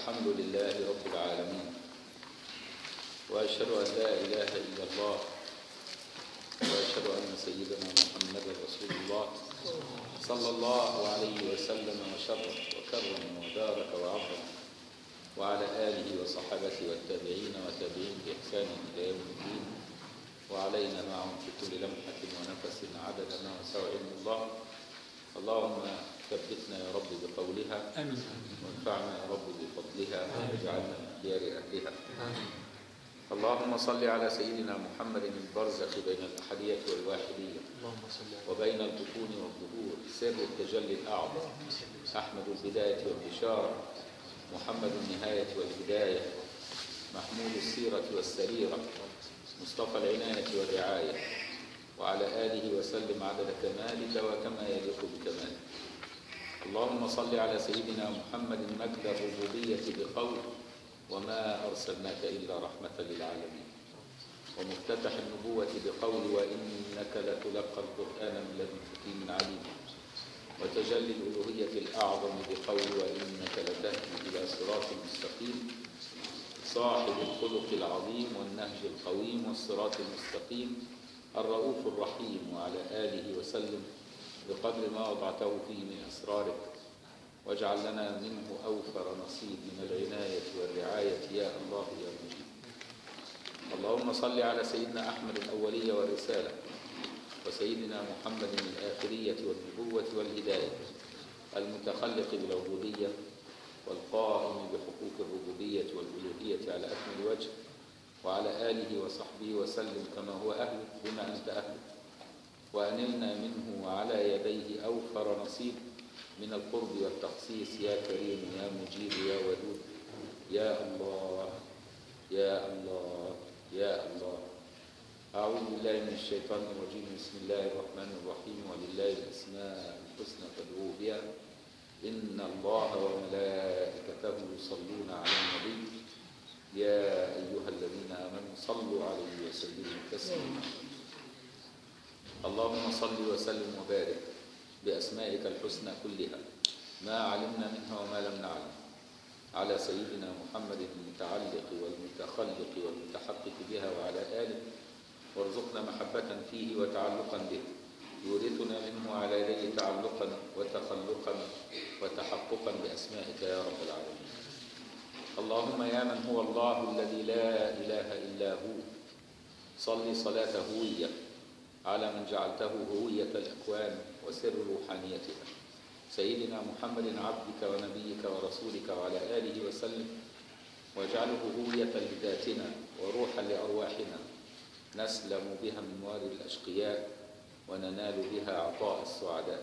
الحمد لله رب العالمين وأشهد أن لا إله إلا الله وأشهد أن سيدنا محمدا رسول الله صلى الله عليه وسلم وشرف وكرم وبارك وعظم وعلى آله وصحبه والتابعين وتابعين بإحسان إلى يوم الدين وعلينا معهم في كل لمحة ونفس عدد ما وسع علم الله اللهم ثبتنا يا رب بقولها آمين وانفعنا يا رب بفضلها واجعلنا من خيار أهلها اللهم صل على سيدنا محمد البرزخ بين الأحدية والواحدية اللهم صل على وبين البطون والظهور سر التجلي الأعظم أحمد البداية والبشارة محمد النهاية والهداية محمود السيرة والسريرة مصطفى العناية والرعاية وعلى آله وسلم عدد كمالك وكما يليق بكمالك اللهم صل على سيدنا محمد مجد الربوبية بقول وما أرسلناك إلا رحمة للعالمين ومفتتح النبوة بقول وإنك لتلقى القرآن من لدن حكيم عليم وتجلي الألوهية الأعظم بقول وإنك لتهدي إلى صراط مستقيم صاحب الخلق العظيم والنهج القويم والصراط المستقيم الرؤوف الرحيم وعلى آله وسلم بقدر ما وضعته فيه من أسرارك واجعل لنا منه أوفر نصيب من العناية والرعاية يا الله يا مجيب اللهم صل على سيدنا أحمد الأولية والرسالة وسيدنا محمد الآخرية والنبوة والهداية المتخلق بالعبودية والقائم بحقوق الربوبية والألوهية على أكمل وجه وعلى آله وصحبه وسلم كما هو أهله بما أنت أهله وأنلنا منه وعلى يديه أوفر نصيب من القرب والتخصيص يا كريم يا مجيب يا ودود يا الله يا الله يا الله أعوذ بالله من الشيطان الرجيم بسم الله الرحمن الرحيم ولله الأسماء الحسنى فادعوه بها إن الله وملائكته يصلون على النبي يا أيها الذين آمنوا صلوا عليه وسلموا تسليما اللهم صل وسلم وبارك بأسمائك الحسنى كلها ما علمنا منها وما لم نعلم على سيدنا محمد المتعلق والمتخلق والمتحقق بها وعلى آله وارزقنا محبة فيه وتعلقا به يورثنا منه على يديه تعلقا وتخلقا وتحققا بأسمائك يا رب العالمين اللهم يا من هو الله الذي لا إله إلا هو صل صلاة هوية على من جعلته هوية الأكوان وسر روحانيتها سيدنا محمد عبدك ونبيك ورسولك وعلى آله وسلم واجعله هوية لذاتنا وروحا لأرواحنا نسلم بها من موارد الأشقياء وننال بها عطاء السعداء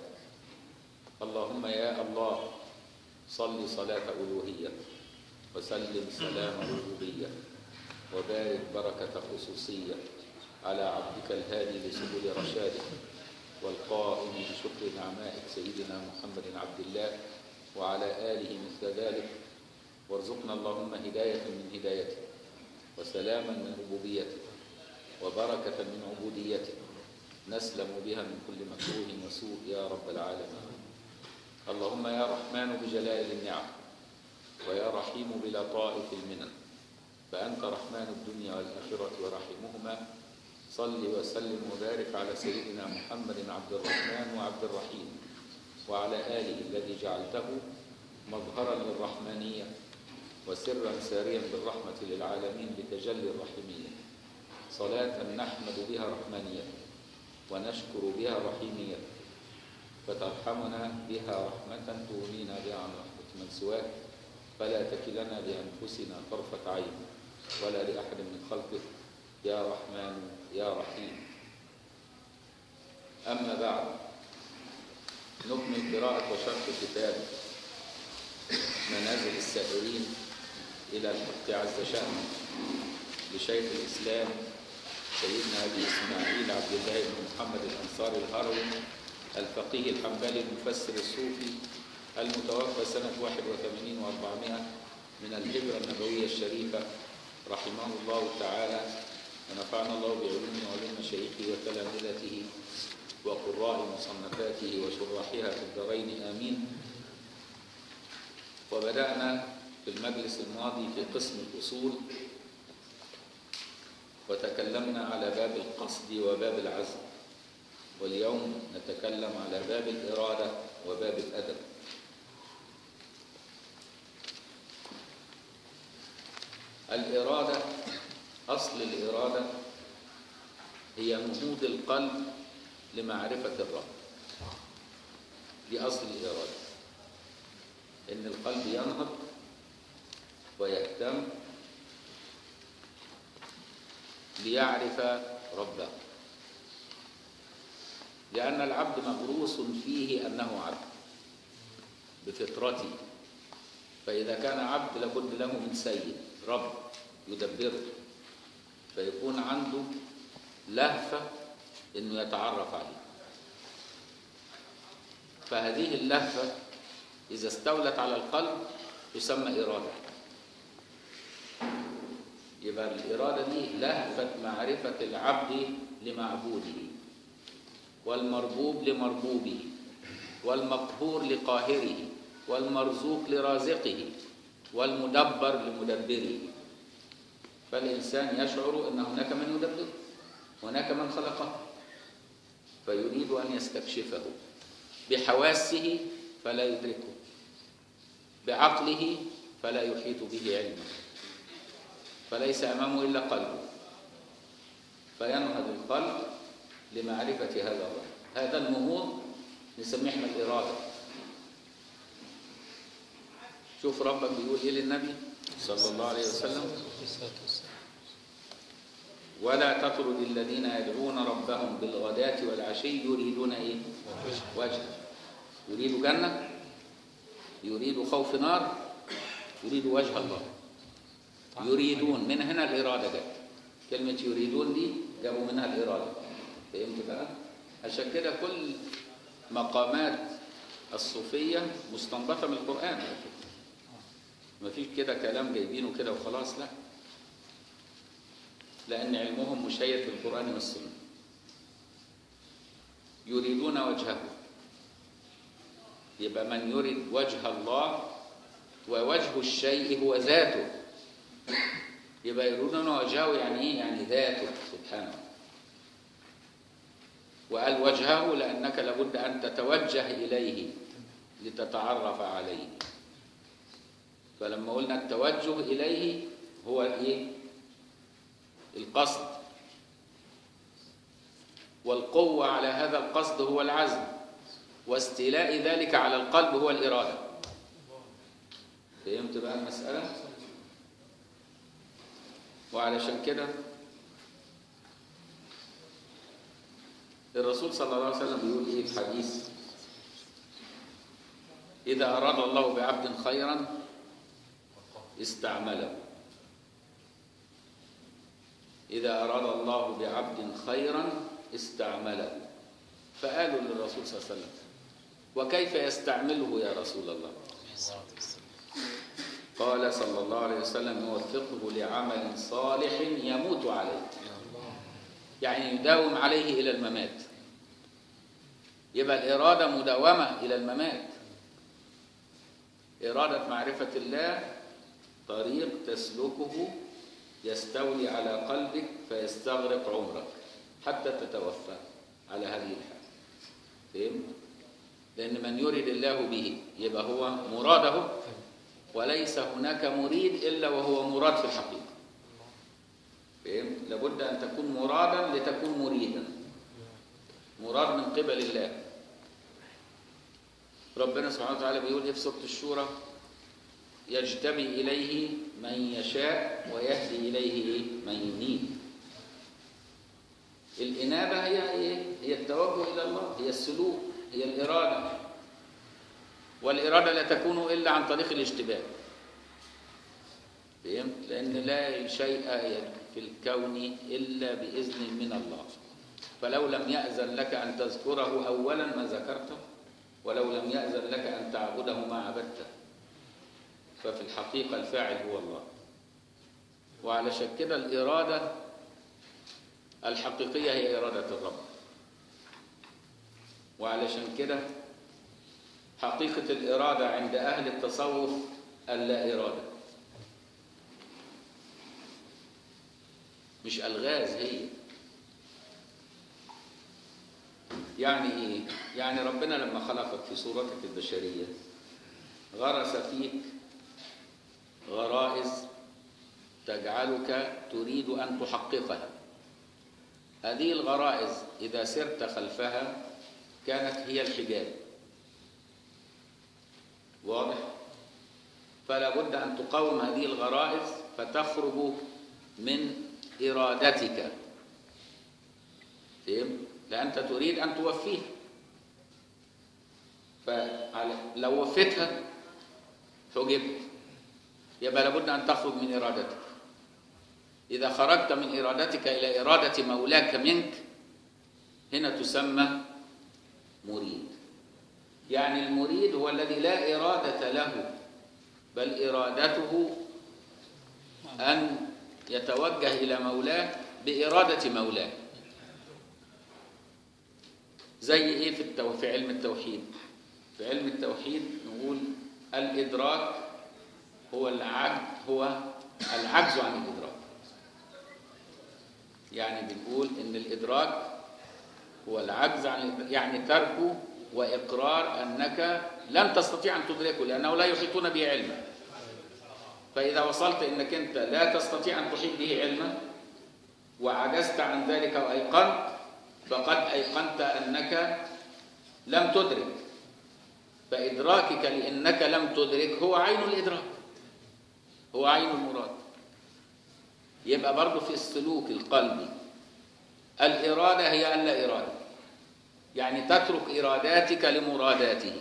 اللهم يا الله صل صلاة ألوهية وسلم سلام ربوبية وبارك بركة خصوصية على عبدك الهادي لسبل رشادك والقائم بشكر نعمائك سيدنا محمد عبد الله وعلى آله مثل ذلك وارزقنا اللهم هداية من هدايتك وسلاما من ربوبيتك وبركة من عبوديتك نسلم بها من كل مكروه وسوء يا رب العالمين اللهم يا رحمن بجلائل النعم ويا رحيم بلطائف المنن فأنت رحمن الدنيا والآخرة ورحيمهما صل وسلم وبارك على سيدنا محمد عبد الرحمن وعبد الرحيم وعلى آله الذي جعلته مظهرا للرحمانية وسرا ساريا بالرحمة للعالمين بتجلي الرحيمية صلاة نحمد بها رحمانية ونشكر بها رحيمية فترحمنا بها رحمة تغنينا بها عن رحمة من سواك فلا تكلنا لأنفسنا طرفة عين ولا لأحد من خلقك يا رحمن يا رحيم أما بعد نكمل قراءة وشرح كتاب منازل السائرين إلى الحق عز شأنه لشيخ الإسلام سيدنا أبي إسماعيل عبد الله بن محمد الأنصاري الهروي الفقيه الحنبلي المفسر الصوفي المتوفى سنة 81 و400 من الهجرة النبوية الشريفة رحمه الله تعالى ونفعنا الله بعلوم وعلوم مشايخه وتلامذته وقراء مصنفاته وشراحها في الدارين آمين وبدأنا في المجلس الماضي في قسم الأصول وتكلمنا على باب القصد وباب العزم واليوم نتكلم على باب الإرادة وباب الأدب الإرادة أصل الإرادة هي نهوض القلب لمعرفة الرب دي أصل الإرادة إن القلب ينهض ويهتم ليعرف ربه لأن العبد مغروس فيه أنه عبد بفطرته فإذا كان عبد لابد له من سيد رب يدبره فيكون عنده لهفة إنه يتعرف عليه فهذه اللهفة إذا استولت على القلب تسمى إرادة يبقى الإرادة دي لهفة معرفة العبد لمعبوده والمربوب لمربوبه والمقهور لقاهره والمرزوق لرازقه والمدبر لمدبره فالإنسان يشعر أن هناك من يدبره هناك من خلقه فيريد أن يستكشفه بحواسه فلا يدركه بعقله فلا يحيط به علما فليس أمامه إلا قلبه فينهض القلب لمعرفة هذا الرب هذا النهوض نسميه احنا الإرادة شوف ربك بيقول إيه للنبي صلى الله عليه وسلم ولا تطرد الذين يدعون ربهم بالغداة والعشي يريدون إيه وجهه يريد جنة يريد خوف نار يريد وجه الله يريدون من هنا الإرادة جت كلمة يريدون دي جابوا منها الإرادة فهمت بقى؟ عشان كده كل مقامات الصوفية مستنبطة من القرآن على فكرة ما فيش كده كلام جايبينه كده وخلاص لا لأن علمهم مشيد بالقرآن والسنة يريدون وجهه يبقى من يريد وجه الله ووجه الشيء هو ذاته يبقى يريدون وجهه يعني ايه يعني ذاته سبحانه وقال وجهه لأنك لابد أن تتوجه إليه لتتعرف عليه فلما قلنا التوجه إليه هو إيه؟ القصد والقوة على هذا القصد هو العزم واستيلاء ذلك على القلب هو الإرادة فهمت بقى المسألة؟ وعلشان كده الرسول صلى الله عليه وسلم بيقول ايه في حديث إذا أراد الله بعبد خيرا استعمله إذا أراد الله بعبد خيرا استعمله فقالوا للرسول صلى الله عليه وسلم وكيف يستعمله يا رسول الله قال صلى الله عليه وسلم يوفقه لعمل صالح يموت عليه يعني يداوم عليه إلى الممات يبقى الإرادة مداومة إلى الممات إرادة معرفة الله طريق تسلكه يستولي على قلبك فيستغرق عمرك حتى تتوفى على هذه الحال فهمت؟ لأن من يريد الله به يبقى هو مراده وليس هناك مريد إلا وهو مراد في الحقيقة فهمت؟ لابد أن تكون مرادا لتكون مريدا مراد من قبل الله ربنا سبحانه وتعالى بيقول إيه في سورة الشورى يجتبي إليه من يشاء ويهدي إليه من ينيب الإنابة هي إيه؟ هي التوجه إلى الله هي السلوك هي الإرادة والإرادة لا تكون إلا عن طريق الاشتباه فهمت؟ لأن لا شيء في الكون إلا بإذن من الله فلو لم يأذن لك أن تذكره أولا ما ذكرته ولو لم يأذن لك أن تعبده ما عبدته ففي الحقيقة الفاعل هو الله وعلشان كده الإرادة الحقيقية هي إرادة الرب وعلشان كده حقيقة الإرادة عند أهل التصوف اللا إرادة مش الغاز هي يعني ايه يعني ربنا لما خلقك في صورتك البشريه غرس فيك غرائز تجعلك تريد ان تحققها هذه الغرائز اذا سرت خلفها كانت هي الحجاب واضح فلا بد ان تقاوم هذه الغرائز فتخرج من ارادتك فهمت لانت تريد ان توفيها فلو وفيتها حجبت يبقى لابد ان تخرج من ارادتك اذا خرجت من ارادتك الى اراده مولاك منك هنا تسمى مريد يعني المريد هو الذي لا اراده له بل ارادته ان يتوجه الى مولاه باراده مولاه زي ايه في التو... في علم التوحيد في علم التوحيد نقول الادراك هو العجز هو العجز عن الادراك يعني بنقول ان الادراك هو العجز عن الإدراك يعني ترك واقرار انك لن تستطيع ان تدركه لانه لا يحيطون به علما فاذا وصلت انك انت لا تستطيع ان تحيط به علما وعجزت عن ذلك وايقنت فقد ايقنت انك لم تدرك فادراكك لانك لم تدرك هو عين الادراك هو عين المراد يبقى برضه في السلوك القلبي الإرادة هي ألا إرادة يعني تترك إراداتك لمراداته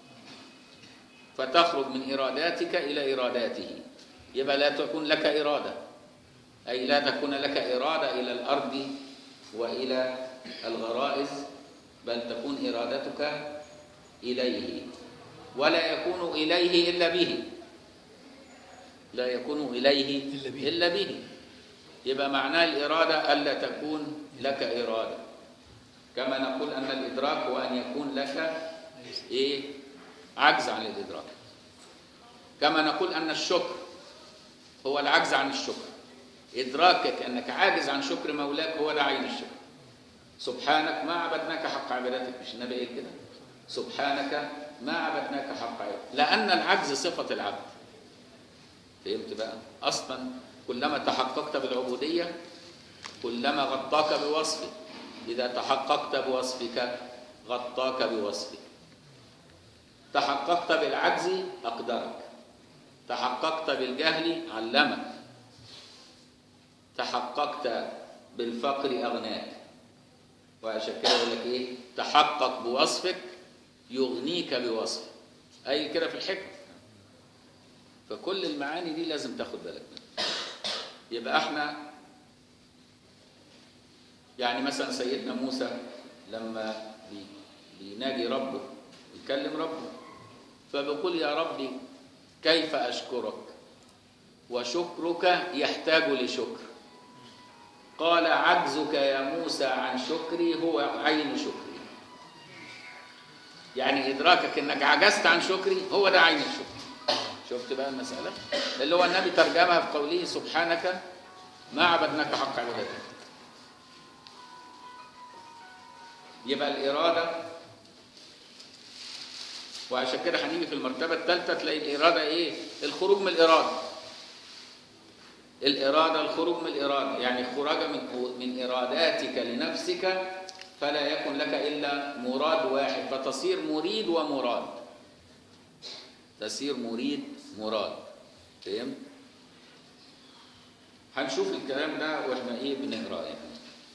فتخرج من إراداتك إلى إراداته يبقى لا تكون لك إرادة أي لا تكون لك إرادة إلى الأرض وإلى الغرائز بل تكون إرادتك إليه ولا يكون إليه إلا به لا يكون إليه إلا به. إلا به يبقى معناه الإرادة ألا تكون لك إرادة كما نقول أن الإدراك هو أن يكون لك إيه عجز عن الإدراك كما نقول أن الشكر هو العجز عن الشكر إدراكك أنك عاجز عن شكر مولاك هو ده عين الشكر سبحانك ما عبدناك حق عبادتك مش النبي قال كده سبحانك ما عبدناك حق عبادتك لأن العجز صفة العبد فهمت بقى اصلا كلما تحققت بالعبوديه كلما غطاك بوصفه اذا تحققت بوصفك غطاك بوصفه تحققت بالعجز اقدرك تحققت بالجهل علمك تحققت بالفقر اغناك وعشان كده يقول لك ايه تحقق بوصفك يغنيك بوصفك اي كده في الحكمه فكل المعاني دي لازم تاخد بالك منها يبقى احنا يعني مثلا سيدنا موسى لما بي- بيناجي ربه يكلم ربه فبيقول يا ربي كيف اشكرك وشكرك يحتاج لشكر قال عجزك يا موسى عن شكري هو عين شكري يعني ادراكك انك عجزت عن شكري هو ده عين الشكر شفت بقى المسألة اللي هو النبي ترجمها في قوله سبحانك ما عبدناك حق عبادتك يبقى الإرادة وعشان كده هنيجي في المرتبة الثالثة تلاقي الإرادة إيه؟ الخروج من الإرادة الإرادة الخروج من الإرادة يعني خروج من من إراداتك لنفسك فلا يكن لك إلا مراد واحد فتصير مريد ومراد تسير مريد مراد فهمت هنشوف الكلام ده واحنا ايه بنقرا يعني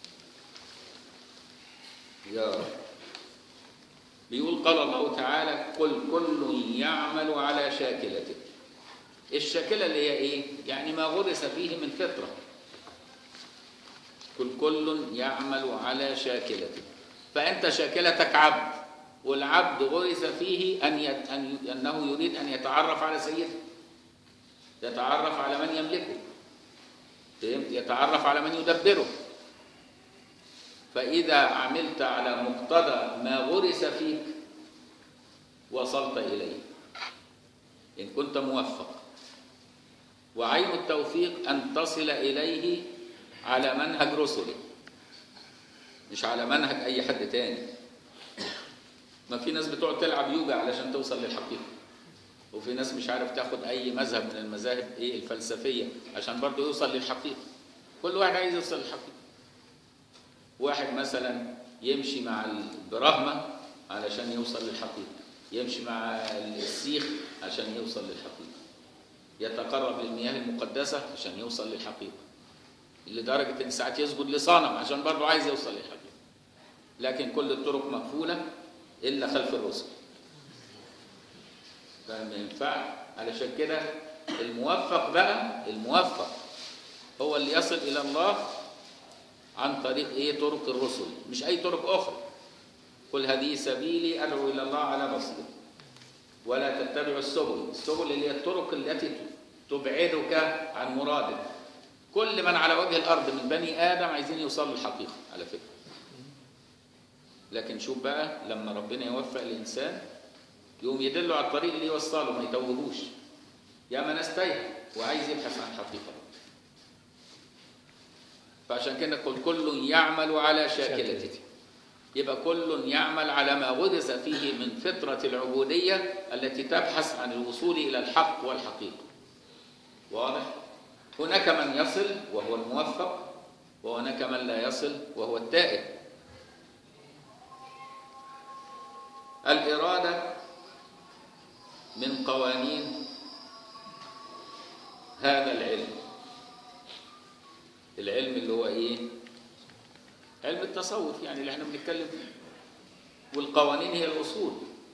يا رب بيقول قال الله تعالى قل كل يعمل على شاكلته الشاكلة اللي هي ايه يعني ما غرس فيه من فطرة قل كل يعمل على شاكلته فأنت شاكلتك عبد والعبد غرس فيه أن يت... أن أنه يريد أن يتعرف على سيده يتعرف على من يملكه فهمت يتعرف على من يدبره فإذا عملت على مقتضى ما غرس فيك وصلت إليه إن كنت موفق وعين التوفيق أن تصل إليه على منهج رسله مش على منهج اي حد تاني ما في ناس بتقعد تلعب يوجا علشان توصل للحقيقه وفي ناس مش عارف تاخد اي مذهب من المذاهب ايه الفلسفيه عشان برضه يوصل للحقيقه كل واحد عايز يوصل للحقيقه واحد مثلا يمشي مع البراهمه علشان يوصل للحقيقه يمشي مع السيخ عشان يوصل للحقيقه يتقرب للمياه المقدسه عشان يوصل للحقيقه لدرجه ان ساعات يسجد لصنم عشان برضه عايز يوصل للحقيقه لكن كل الطرق مقفوله الا خلف الرسل فما ينفع علشان كده الموفق بقى الموفق هو اللي يصل الى الله عن طريق ايه طرق الرسل مش اي طرق اخرى قل هذه سبيلي ادعو الى الله على بصيره ولا تتبعوا السبل السبل اللي هي الطرق التي تبعدك عن مرادك كل من على وجه الارض من بني ادم عايزين يوصلوا للحقيقه على فكره لكن شوف بقى لما ربنا يوفق الانسان يقوم يدله على الطريق اللي يوصله ما يتوهوش يا ما ناس تايهه وعايز يبحث عن حقيقه فعشان كده قل كل يعمل على شاكلته يبقى كل يعمل على ما غرس فيه من فطرة العبودية التي تبحث عن الوصول إلى الحق والحقيقة واضح؟ هناك من يصل وهو الموفق وهناك من لا يصل وهو التائه الإرادة من قوانين هذا العلم العلم اللي هو ايه علم التصوف يعني اللي احنا بنتكلم فيه والقوانين هي الاصول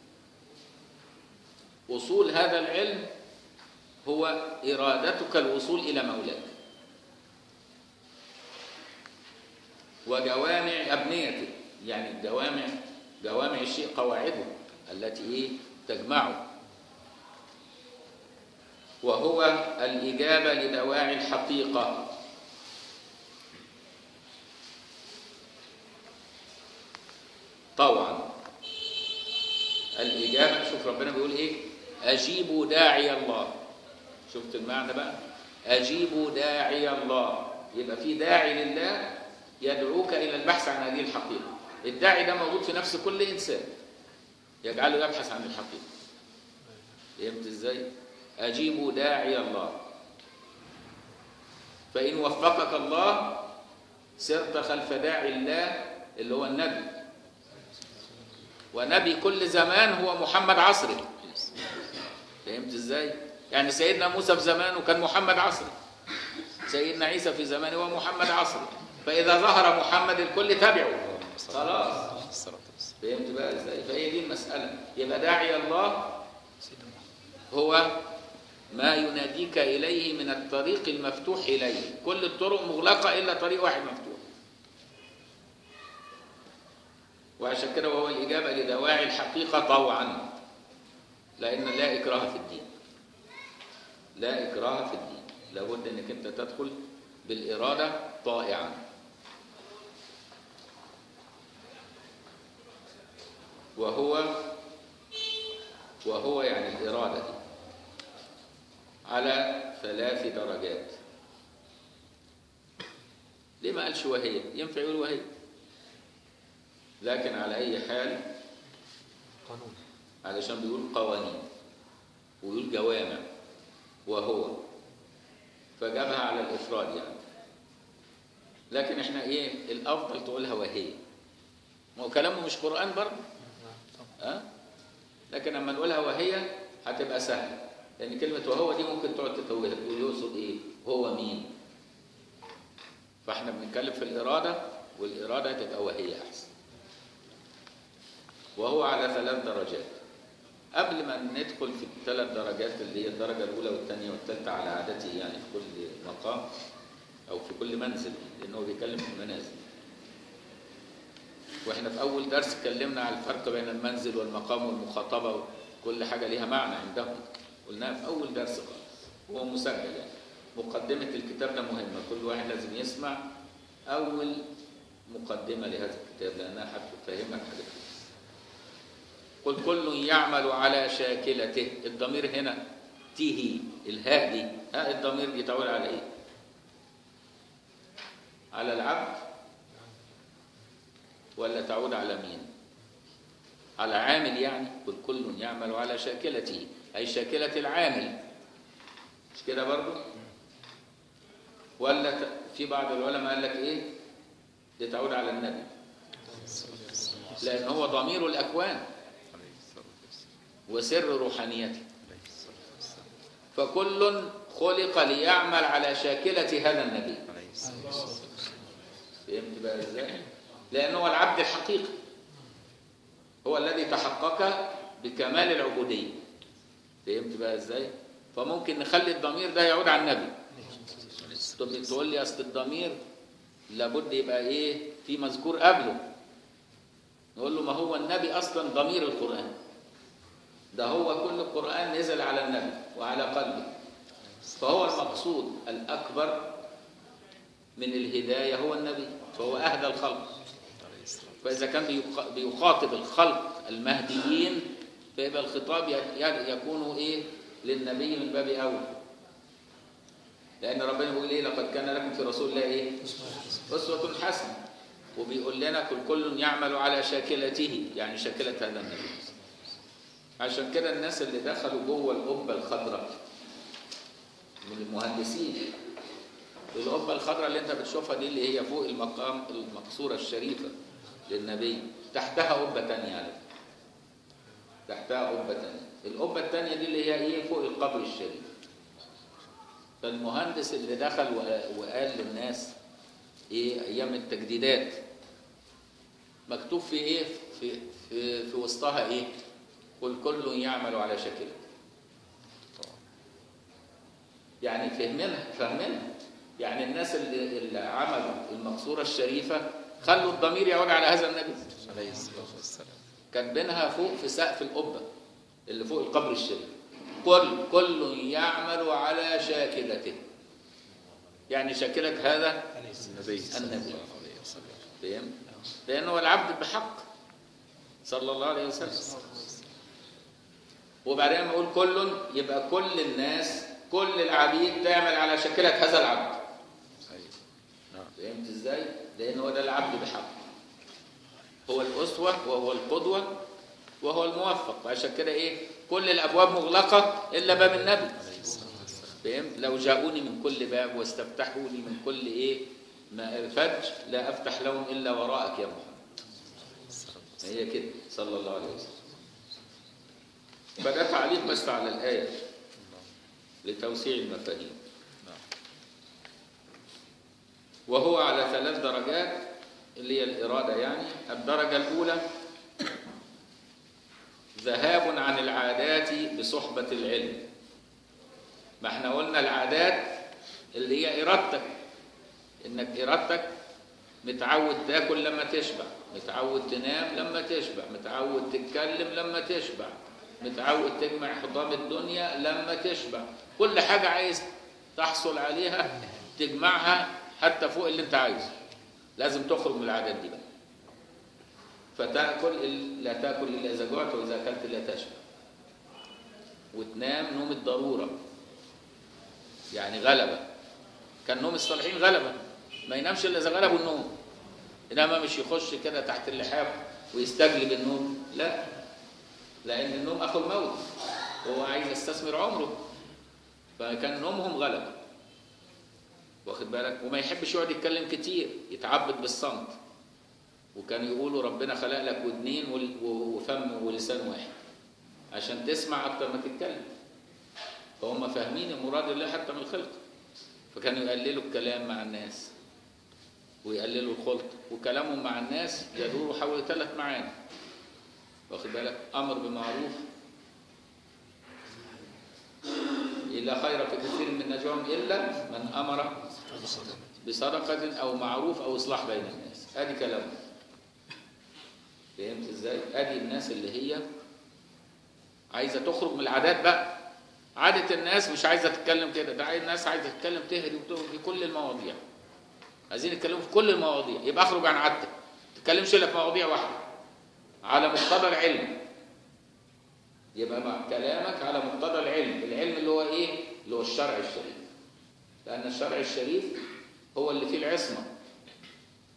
اصول هذا العلم هو ارادتك الوصول الى مولاك وجوامع ابنيته يعني الجوامع جوامع الشيء قواعده التي ايه تجمعه وهو الاجابه لدواعي الحقيقه طوعا الإجابة شوف ربنا بيقول إيه أجيبوا داعي الله شفت المعنى بقى أجيبوا داعي الله يبقى في داعي لله يدعوك إلى البحث عن هذه الحقيقة الداعي ده موجود في نفس كل إنسان يجعله يبحث عن الحقيقة فهمت إزاي أجيبوا داعي الله فإن وفقك الله سرت خلف داعي الله اللي هو النبي ونبي كل زمان هو محمد عصره فهمت ازاي يعني سيدنا موسى في زمانه كان محمد عصره سيدنا عيسى في زمانه هو محمد عصره فاذا ظهر محمد الكل تبعه خلاص فهمت بقى ازاي فهي دي المساله يبقى داعي الله هو ما يناديك اليه من الطريق المفتوح اليه كل الطرق مغلقه الا طريق واحد مفتوح وعشان كده وهو الإجابة لدواعي الحقيقة طوعا لأن لا إكراه في الدين لا إكراه في الدين لابد أنك أنت تدخل بالإرادة طائعا وهو وهو يعني الإرادة دي على ثلاث درجات ليه ما قالش وهي ينفع يقول وهي لكن على أي حال قانون علشان بيقول قوانين ويقول جوامع وهو فجابها على الإفراد يعني لكن احنا ايه الأفضل تقولها وهي ما هو كلامه مش قرآن برضه أه؟ لكن لما نقولها وهي هتبقى سهلة لأن كلمة وهو دي ممكن تقعد تتوهها تقول يقصد إيه؟ هو مين؟ فاحنا بنتكلم في الإرادة والإرادة تبقى وهي أحسن وهو على ثلاث درجات قبل ما ندخل في الثلاث درجات اللي هي الدرجة الأولى والثانية والثالثة على عادته يعني في كل مقام أو في كل منزل لأنه بيتكلم في المنازل واحنا في أول درس اتكلمنا على الفرق بين المنزل والمقام والمخاطبة وكل حاجة ليها معنى عندهم قلناها في أول درس خالص هو مسجل يعني مقدمة الكتاب ده مهمة كل واحد لازم يسمع أول مقدمة لهذا الكتاب لأنها هتفهمك حاجات كتير قل كل يعمل على شاكلته الضمير هنا تيه الهاء دي هاء الضمير دي تعول على ايه على العبد ولا تعود على مين على عامل يعني كل كل يعمل على شاكلته أي شاكلة العامل مش كده برضو ولا ت- في بعض العلماء قال لك ايه دي تعود على النبي لأن هو ضمير الأكوان وسر روحانيته فكل خلق ليعمل على شاكلة هذا النبي فهمت بقى ازاي؟ لأنه هو العبد الحقيقي هو الذي تحقق بكمال العبودية فهمت بقى ازاي؟ فممكن نخلي الضمير ده يعود على النبي طب تقول لي اصل الضمير لابد يبقى ايه في مذكور قبله نقول له ما هو النبي اصلا ضمير القران ده هو كل القران نزل على النبي وعلى قلبه فهو المقصود الاكبر من الهدايه هو النبي فهو اهدى الخلق فاذا كان بيخ- بيخاطب الخلق المهديين فيبقى الخطاب ي- ي- يكون ايه للنبي من باب اول لان ربنا بيقول ايه لقد كان لكم في رسول الله ايه اسوه حسنه وبيقول لنا كل كل يعمل على شاكلته يعني شاكله هذا النبي عشان كده الناس اللي دخلوا جوه القبه الخضراء من المهندسين القبه الخضراء اللي انت بتشوفها دي اللي هي فوق المقام المقصوره الشريفه للنبي تحتها قبه ثانيه على فكرة. تحتها قبه ثانيه القبه الثانيه دي اللي هي ايه فوق القبر الشريف فالمهندس اللي دخل وق- وقال للناس ايه ايام التجديدات مكتوب في ايه في في, في وسطها ايه قل كل يعمل على شكله يعني فهمنا فهمنا يعني الناس اللي, اللي عملوا المقصورة الشريفة خلوا الضمير يعود على هذا النبي عليه الصلاة والسلام كاتبينها فوق في سقف القبة اللي فوق القبر الشريف كل كل يعمل على شاكلته يعني شاكلة هذا النبي صلى النبي. الله عليه وسلم فهم لأنه هو العبد بحق صلى الله عليه وسلم وبعدين لما يقول كل يبقى كل الناس كل العبيد تعمل على شاكلة هذا العبد أيوة. نعم فهمت ازاي؟ لأن هو ده العبد بحق هو الأسوة وهو القدوة وهو الموفق عشان كده إيه؟ كل الأبواب مغلقة إلا باب النبي عليه الصلاة والسلام فهمت؟ لو جاءوني من كل باب واستفتحوني من كل إيه؟ ما فج لا أفتح لهم إلا وراءك يا محمد هي كده صلى الله عليه وسلم فده تعليق بس على الآية لتوسيع المفاهيم نعم وهو على ثلاث درجات اللي هي الإرادة يعني الدرجة الأولى ذهاب عن العادات بصحبة العلم ما احنا قلنا العادات اللي هي إرادتك إنك إرادتك متعود تاكل لما تشبع متعود تنام لما تشبع متعود تتكلم لما تشبع متعود تجمع حطام الدنيا لما تشبع كل حاجة عايز تحصل عليها تجمعها حتى فوق اللي انت عايزه لازم تخرج من العادات دي بقى فتاكل ال- لا تاكل الا اذا جعت واذا اكلت لا تشبع وتنام نوم الضروره يعني غلبه كان نوم الصالحين غلبه ما ينامش الا اذا غلبوا النوم انما مش يخش كده تحت اللحاف ويستجلب النوم لا لان النوم اخو الموت وهو عايز يستثمر عمره فكان نومهم غلبه واخد بالك وما يحبش يقعد يتكلم كتير يتعبد بالصمت وكانوا يقولوا ربنا خلق لك ودنين وال- و- وفم ولسان واحد عشان تسمع اكتر ما تتكلم فهم فاهمين مراد الله حتى من الخلق فكانوا يقللوا الكلام مع الناس ويقللوا الخلط وكلامهم مع الناس يدور حول ثلاث معاني واخد بالك امر بمعروف لا خير في كثير من نجواهم الا من امر بصدقه او معروف او اصلاح بين الناس ادي كلامه فهمت ازاي ادي الناس اللي هي عايزه تخرج من العادات بقى عادة الناس مش عايزة تتكلم كده ده عايز الناس عايزة تتكلم تهري وتهري في كل المواضيع عايزين يتكلموا في كل المواضيع يبقى اخرج عن عادتك ما تتكلمش الا في مواضيع واحدة على مقتضى العلم يبقى مع كلامك على مقتضى العلم العلم اللي هو ايه اللي هو الشرع الشريف لان الشرع الشريف هو اللي فيه العصمة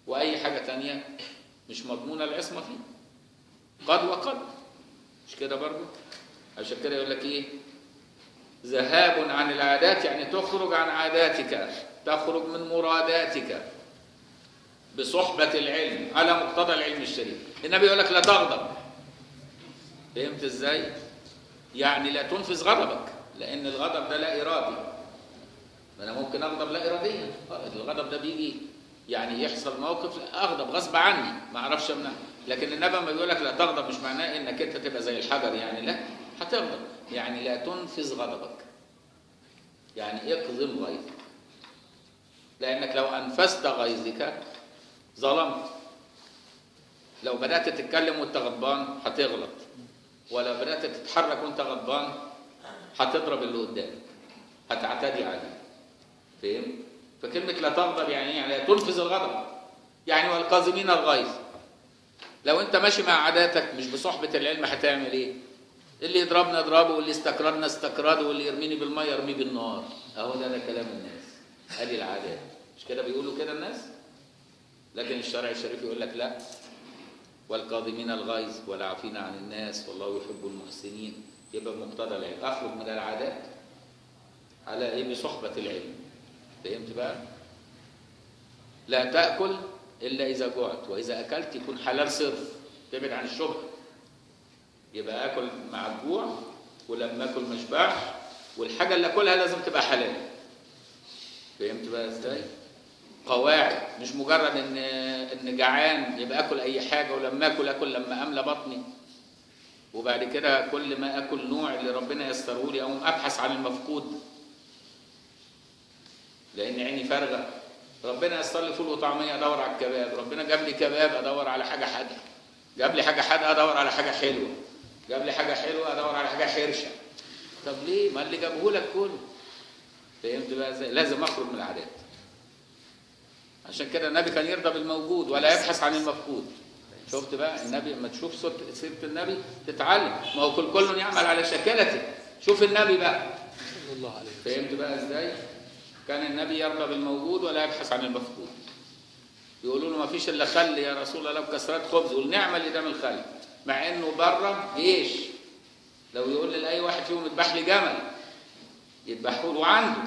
واي حاجه تانية مش مضمونه العصمه فيه قد وقد مش كده برضه عشان كده يقول لك ايه ذهاب عن العادات يعني تخرج عن عاداتك تخرج من مراداتك بصحبة العلم على مقتضى العلم الشريف النبي يقول لك لا تغضب فهمت ازاي يعني لا تنفذ غضبك لان الغضب ده لا ارادي انا ممكن اغضب لا اراديا الغضب ده بيجي يعني يحصل موقف لا اغضب غصب عني ما اعرفش امنع لكن النبي لما بيقول لك لا تغضب مش معناه انك انت تبقى زي الحجر يعني لا هتغضب يعني لا تنفذ غضبك يعني اقضم غيظك لانك لو انفذت غيظك ظلمت لو بدات تتكلم وانت غضبان هتغلط ولو بدات تتحرك وانت غضبان هتضرب اللي قدامك هتعتدي عليه فهم فكلمه لا تغضب يعني ايه يعني لا تنفذ الغضب يعني والقازمين الغيظ لو انت ماشي مع عاداتك مش بصحبه العلم هتعمل ايه اللي يضربنا اضربه واللي استكردنا استكرده واللي يرميني بالميه يرميه بالنار اهو ده ده كلام الناس ادي العادات مش كده بيقولوا كده الناس لكن الشرع الشريف يقول لك لا والقاضمين الغيظ والعافين عن الناس والله يحب المحسنين يبقى بمقتضى العلم اخرج من العادات على ايه بصحبه العلم فهمت بقى لا تاكل الا اذا جعت واذا اكلت يكون حلال صرف تبعد عن الشبهه يبقى اكل مع الجوع ولما اكل ما اشبعش والحاجه اللي اكلها لازم تبقى حلال فهمت بقى ازاي قواعد مش مجرد ان ان جعان يبقى اكل اي حاجه ولما اكل اكل لما املى بطني وبعد كده كل ما اكل نوع اللي ربنا يسره لي اقوم ابحث عن المفقود لان عيني فارغه ربنا يسر لي فول وطعميه ادور على الكباب ربنا جاب لي كباب ادور على حاجه حادقه جاب لي حاجه حادقه ادور على حاجه حلوه جاب لي حاجه حلوه ادور على حاجه حرشه طب ليه ما اللي جابه لك كله فهمت بقى ازاي لازم اخرج من العادات عشان كده النبي كان يرضى بالموجود ولا يبحث عن المفقود شفت بقى النبي لما تشوف سيره النبي تتعلم ما هو كل كل يعمل على شكلته شوف النبي بقى صلى الله عليه فهمت بقى ازاي كان النبي يرضى بالموجود ولا يبحث عن المفقود يقولوا له ما فيش الا خل يا رسول الله بكسرات خبز قول نعمل قدام الخل مع انه بره جيش لو يقول لاي واحد فيهم اذبح لي جمل يذبحوا له عنده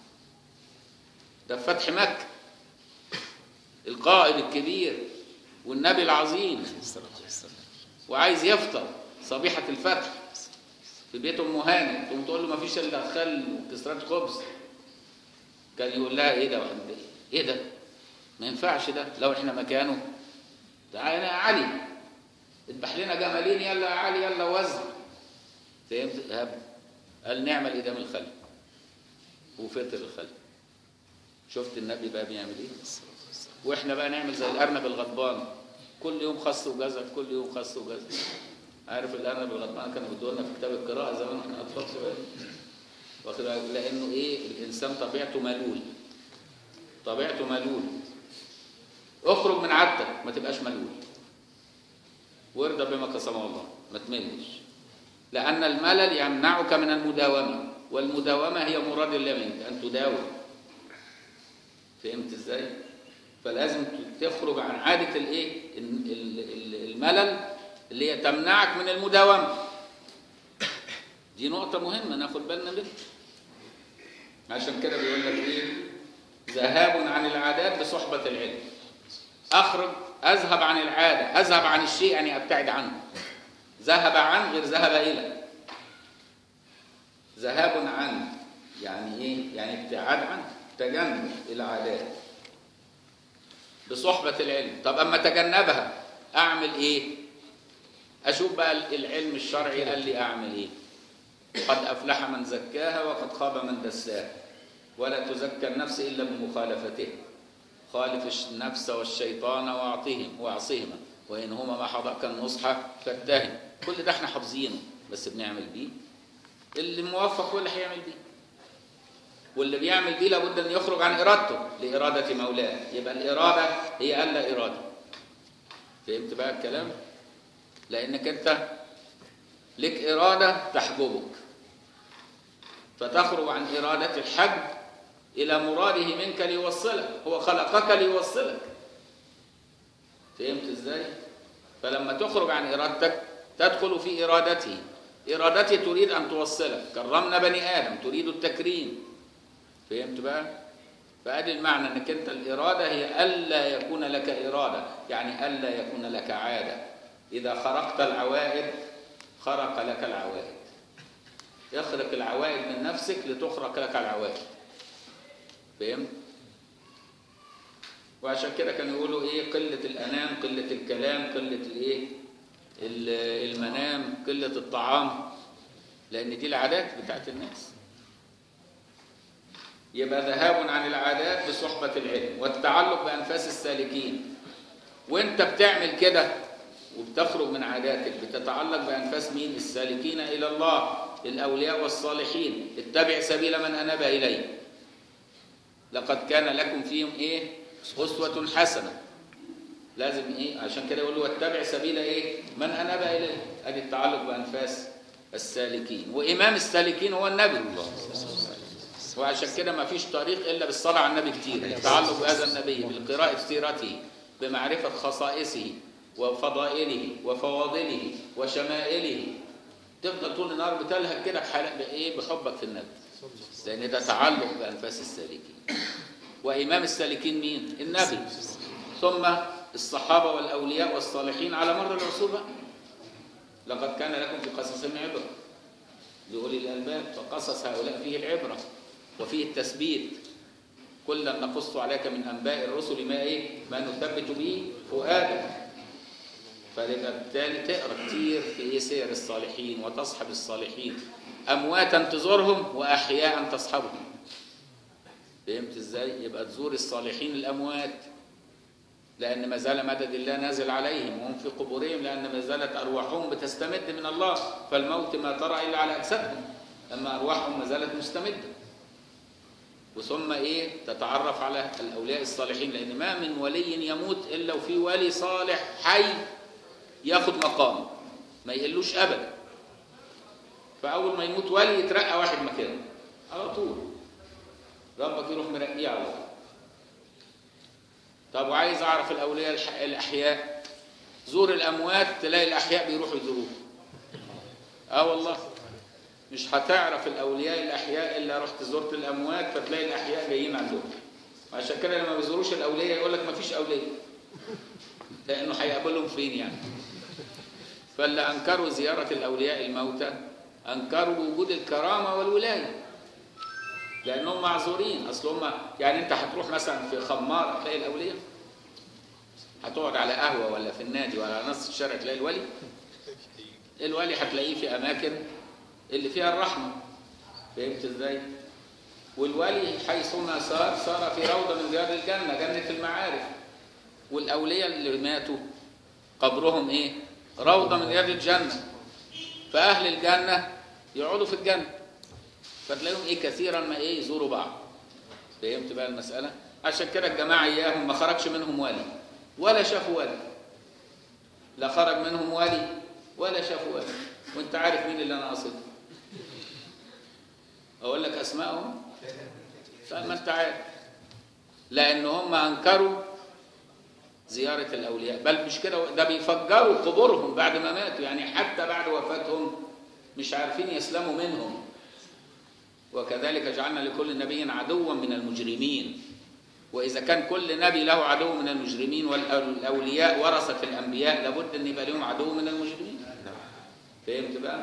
ده في فتح مكه القائد الكبير والنبي العظيم صلى الله عليه وسلم وعايز يفطر صبيحه الفتح في بيت ام هانئ تقوم تقول له ما فيش الا خل وكسرات خبز كان يقول لها ايه ده ايه ده ما ينفعش ده لو احنا مكانه تعالى يا علي اذبح لنا جمالين يلا يا علي يلا وزن فهمت هب قال نعمل قدام الخل وفطر الخل شفت النبي بقى بيعمل ايه واحنا بقى نعمل زي الارنب الغضبان كل يوم خس وجزر كل يوم خس وجزر عارف الارنب الغضبان كانوا بيدوا لنا في كتاب القراءه زمان واحنا اطفال صغيرين واخد بالك؟ لانه ايه الانسان طبيعته ملول طبيعته ملول اخرج من عادتك ما تبقاش ملول وارضى بما قسمه الله ما تملش لان الملل يمنعك من المداومه والمداومه هي مراد الله منك ان تداوم فهمت ازاي فلازم تخرج عن عاده الايه ال- ال- ال- الملل اللي هي تمنعك من المداومه دي نقطه مهمه ناخد بالنا منها عشان كده بيقول لك ايه ذهاب عن العادات بصحبه العلم اخرج اذهب عن العاده اذهب عن الشيء يعني ابتعد عنه ذهب عن غير ذهب الى ذهاب عن يعني ايه يعني ابتعاد عن تجنب العادات بصحبة العلم طب اما تجنبها اعمل ايه اشوف بقى العلم الشرعي قال لي اعمل ايه قد افلح من زكاها وقد خاب من دساها ولا تزكى النفس الا بمخالفته خالف النفس والشيطان واعطهم واعصهما وانهما ما حضرك النصح فاتهم كل ده احنا حافظينه بس بنعمل بيه اللي موفق هو اللي هيعمل بيه واللي بيعمل بيه لابد ان يخرج عن ارادته لاراده مولاه يبقى الاراده هي الا اراده فهمت بقى الكلام لانك انت لك اراده تحجبك فتخرج عن اراده الحج الى مراده منك ليوصلك هو خلقك ليوصلك فهمت ازاي فلما تخرج عن ارادتك تدخل في ارادته ارادته تريد ان توصلك كرمنا بني ادم تريد التكريم فهمت بقى فادي المعنى انك انت الاراده هي الا يكون لك اراده يعني الا يكون لك عاده اذا خرقت العوائد خرق لك العوائد يخرق العوائد من نفسك لتخرق لك العوائد فهمت وعشان كده كانوا يقولوا ايه قله الانام قله الكلام قله الايه ال- المنام قله الطعام لان دي العادات بتاعت الناس يبقى ذهاب عن العادات بصحبة العلم والتعلق بأنفاس السالكين وانت بتعمل كده وبتخرج من عاداتك بتتعلق بأنفاس مين السالكين إلى الله الأولياء والصالحين اتبع سبيل من أناب إليه لقد كان لكم فيهم إيه أسوة حسنة لازم إيه عشان كده يقول له واتبع سبيل إيه من أناب إليه أدي التعلق بأنفاس السالكين وإمام السالكين هو النبي وعشان كده ما فيش طريق الا بالصلاه على النبي كتير التعلق بهذا النبي بالقراءه سيرته بمعرفه خصائصه وفضائله وفواضله وشمائله تفضل طول النهار بتلهج كده بحال- بايه بحبك في النبي لان ده تعلق بانفاس السالكين وامام السالكين مين النبي ثم الصحابه والاولياء والصالحين على مر العصور بقى لقد كان لكم في قصصهم عبره لأولي الألباب فقصص هؤلاء فيه العبرة وفيه التثبيت كلا نقص عليك من أنباء الرسل ما إيه ما نثبت به فؤادك فبالتالي تقرا كتير في إيه سير الصالحين وتصحب الصالحين أمواتا تزورهم وأحياء تصحبهم فهمت إزاي؟ يبقى تزور الصالحين الأموات لأن ما زال مدد الله نازل عليهم وهم في قبورهم لأن ما زالت أرواحهم بتستمد من الله فالموت ما ترى إلا على أجسادهم أما أرواحهم ما زالت مستمدة وثم إيه تتعرف على الأولياء الصالحين لأن ما من ولي يموت إلا وفي ولي صالح حي ياخد مقامه ما يقلوش أبدا فأول ما يموت ولي يترقى واحد مكانه على طول ربك يروح مرقيه على طول طب وعايز اعرف الاولياء الح- الاحياء زور الاموات تلاقي الاحياء بيروحوا يزوروه اه والله مش هتعرف الاولياء الاحياء الا رحت زرت الاموات فتلاقي الاحياء جايين عندهم عشان كده لما بيزوروش الاولياء يقول لك مفيش اولياء لانه هيقابلهم فين يعني فاللي انكروا زياره الاولياء الموتى انكروا وجود الكرامه والولايه لانهم معذورين اصل هم يعني انت هتروح مثلا في خمار هتلاقي الاولياء هتقعد على قهوه ولا في النادي ولا على نص الشارع تلاقي الولي الولي هتلاقيه في اماكن اللي فيها الرحمه فهمت ازاي والولي حيثما صار صار في روضه من رياض الجنه جنه المعارف والاولياء اللي ماتوا قبرهم ايه روضه من رياض الجنه فاهل الجنه يقعدوا في الجنه فتلاقيهم ايه كثيرا ما ايه يزوروا بعض فهمت بقى المساله عشان كده الجماعه اياهم ما خرجش منهم والي ولا شافوا والي لا خرج منهم والي ولا شافوا والي وانت عارف مين اللي انا قصده اقول لك اسمائهم طيب ما انت عارف لان هم انكروا زياره الاولياء بل مش كده ده بيفجروا قبورهم بعد ما ماتوا يعني حتى بعد وفاتهم مش عارفين يسلموا منهم وكذلك جعلنا لكل نبي عدوا من المجرمين وإذا كان كل نبي له عدو من المجرمين والأولياء ورثة الأنبياء لابد أن يبقى لهم عدو من المجرمين فهمت بقى؟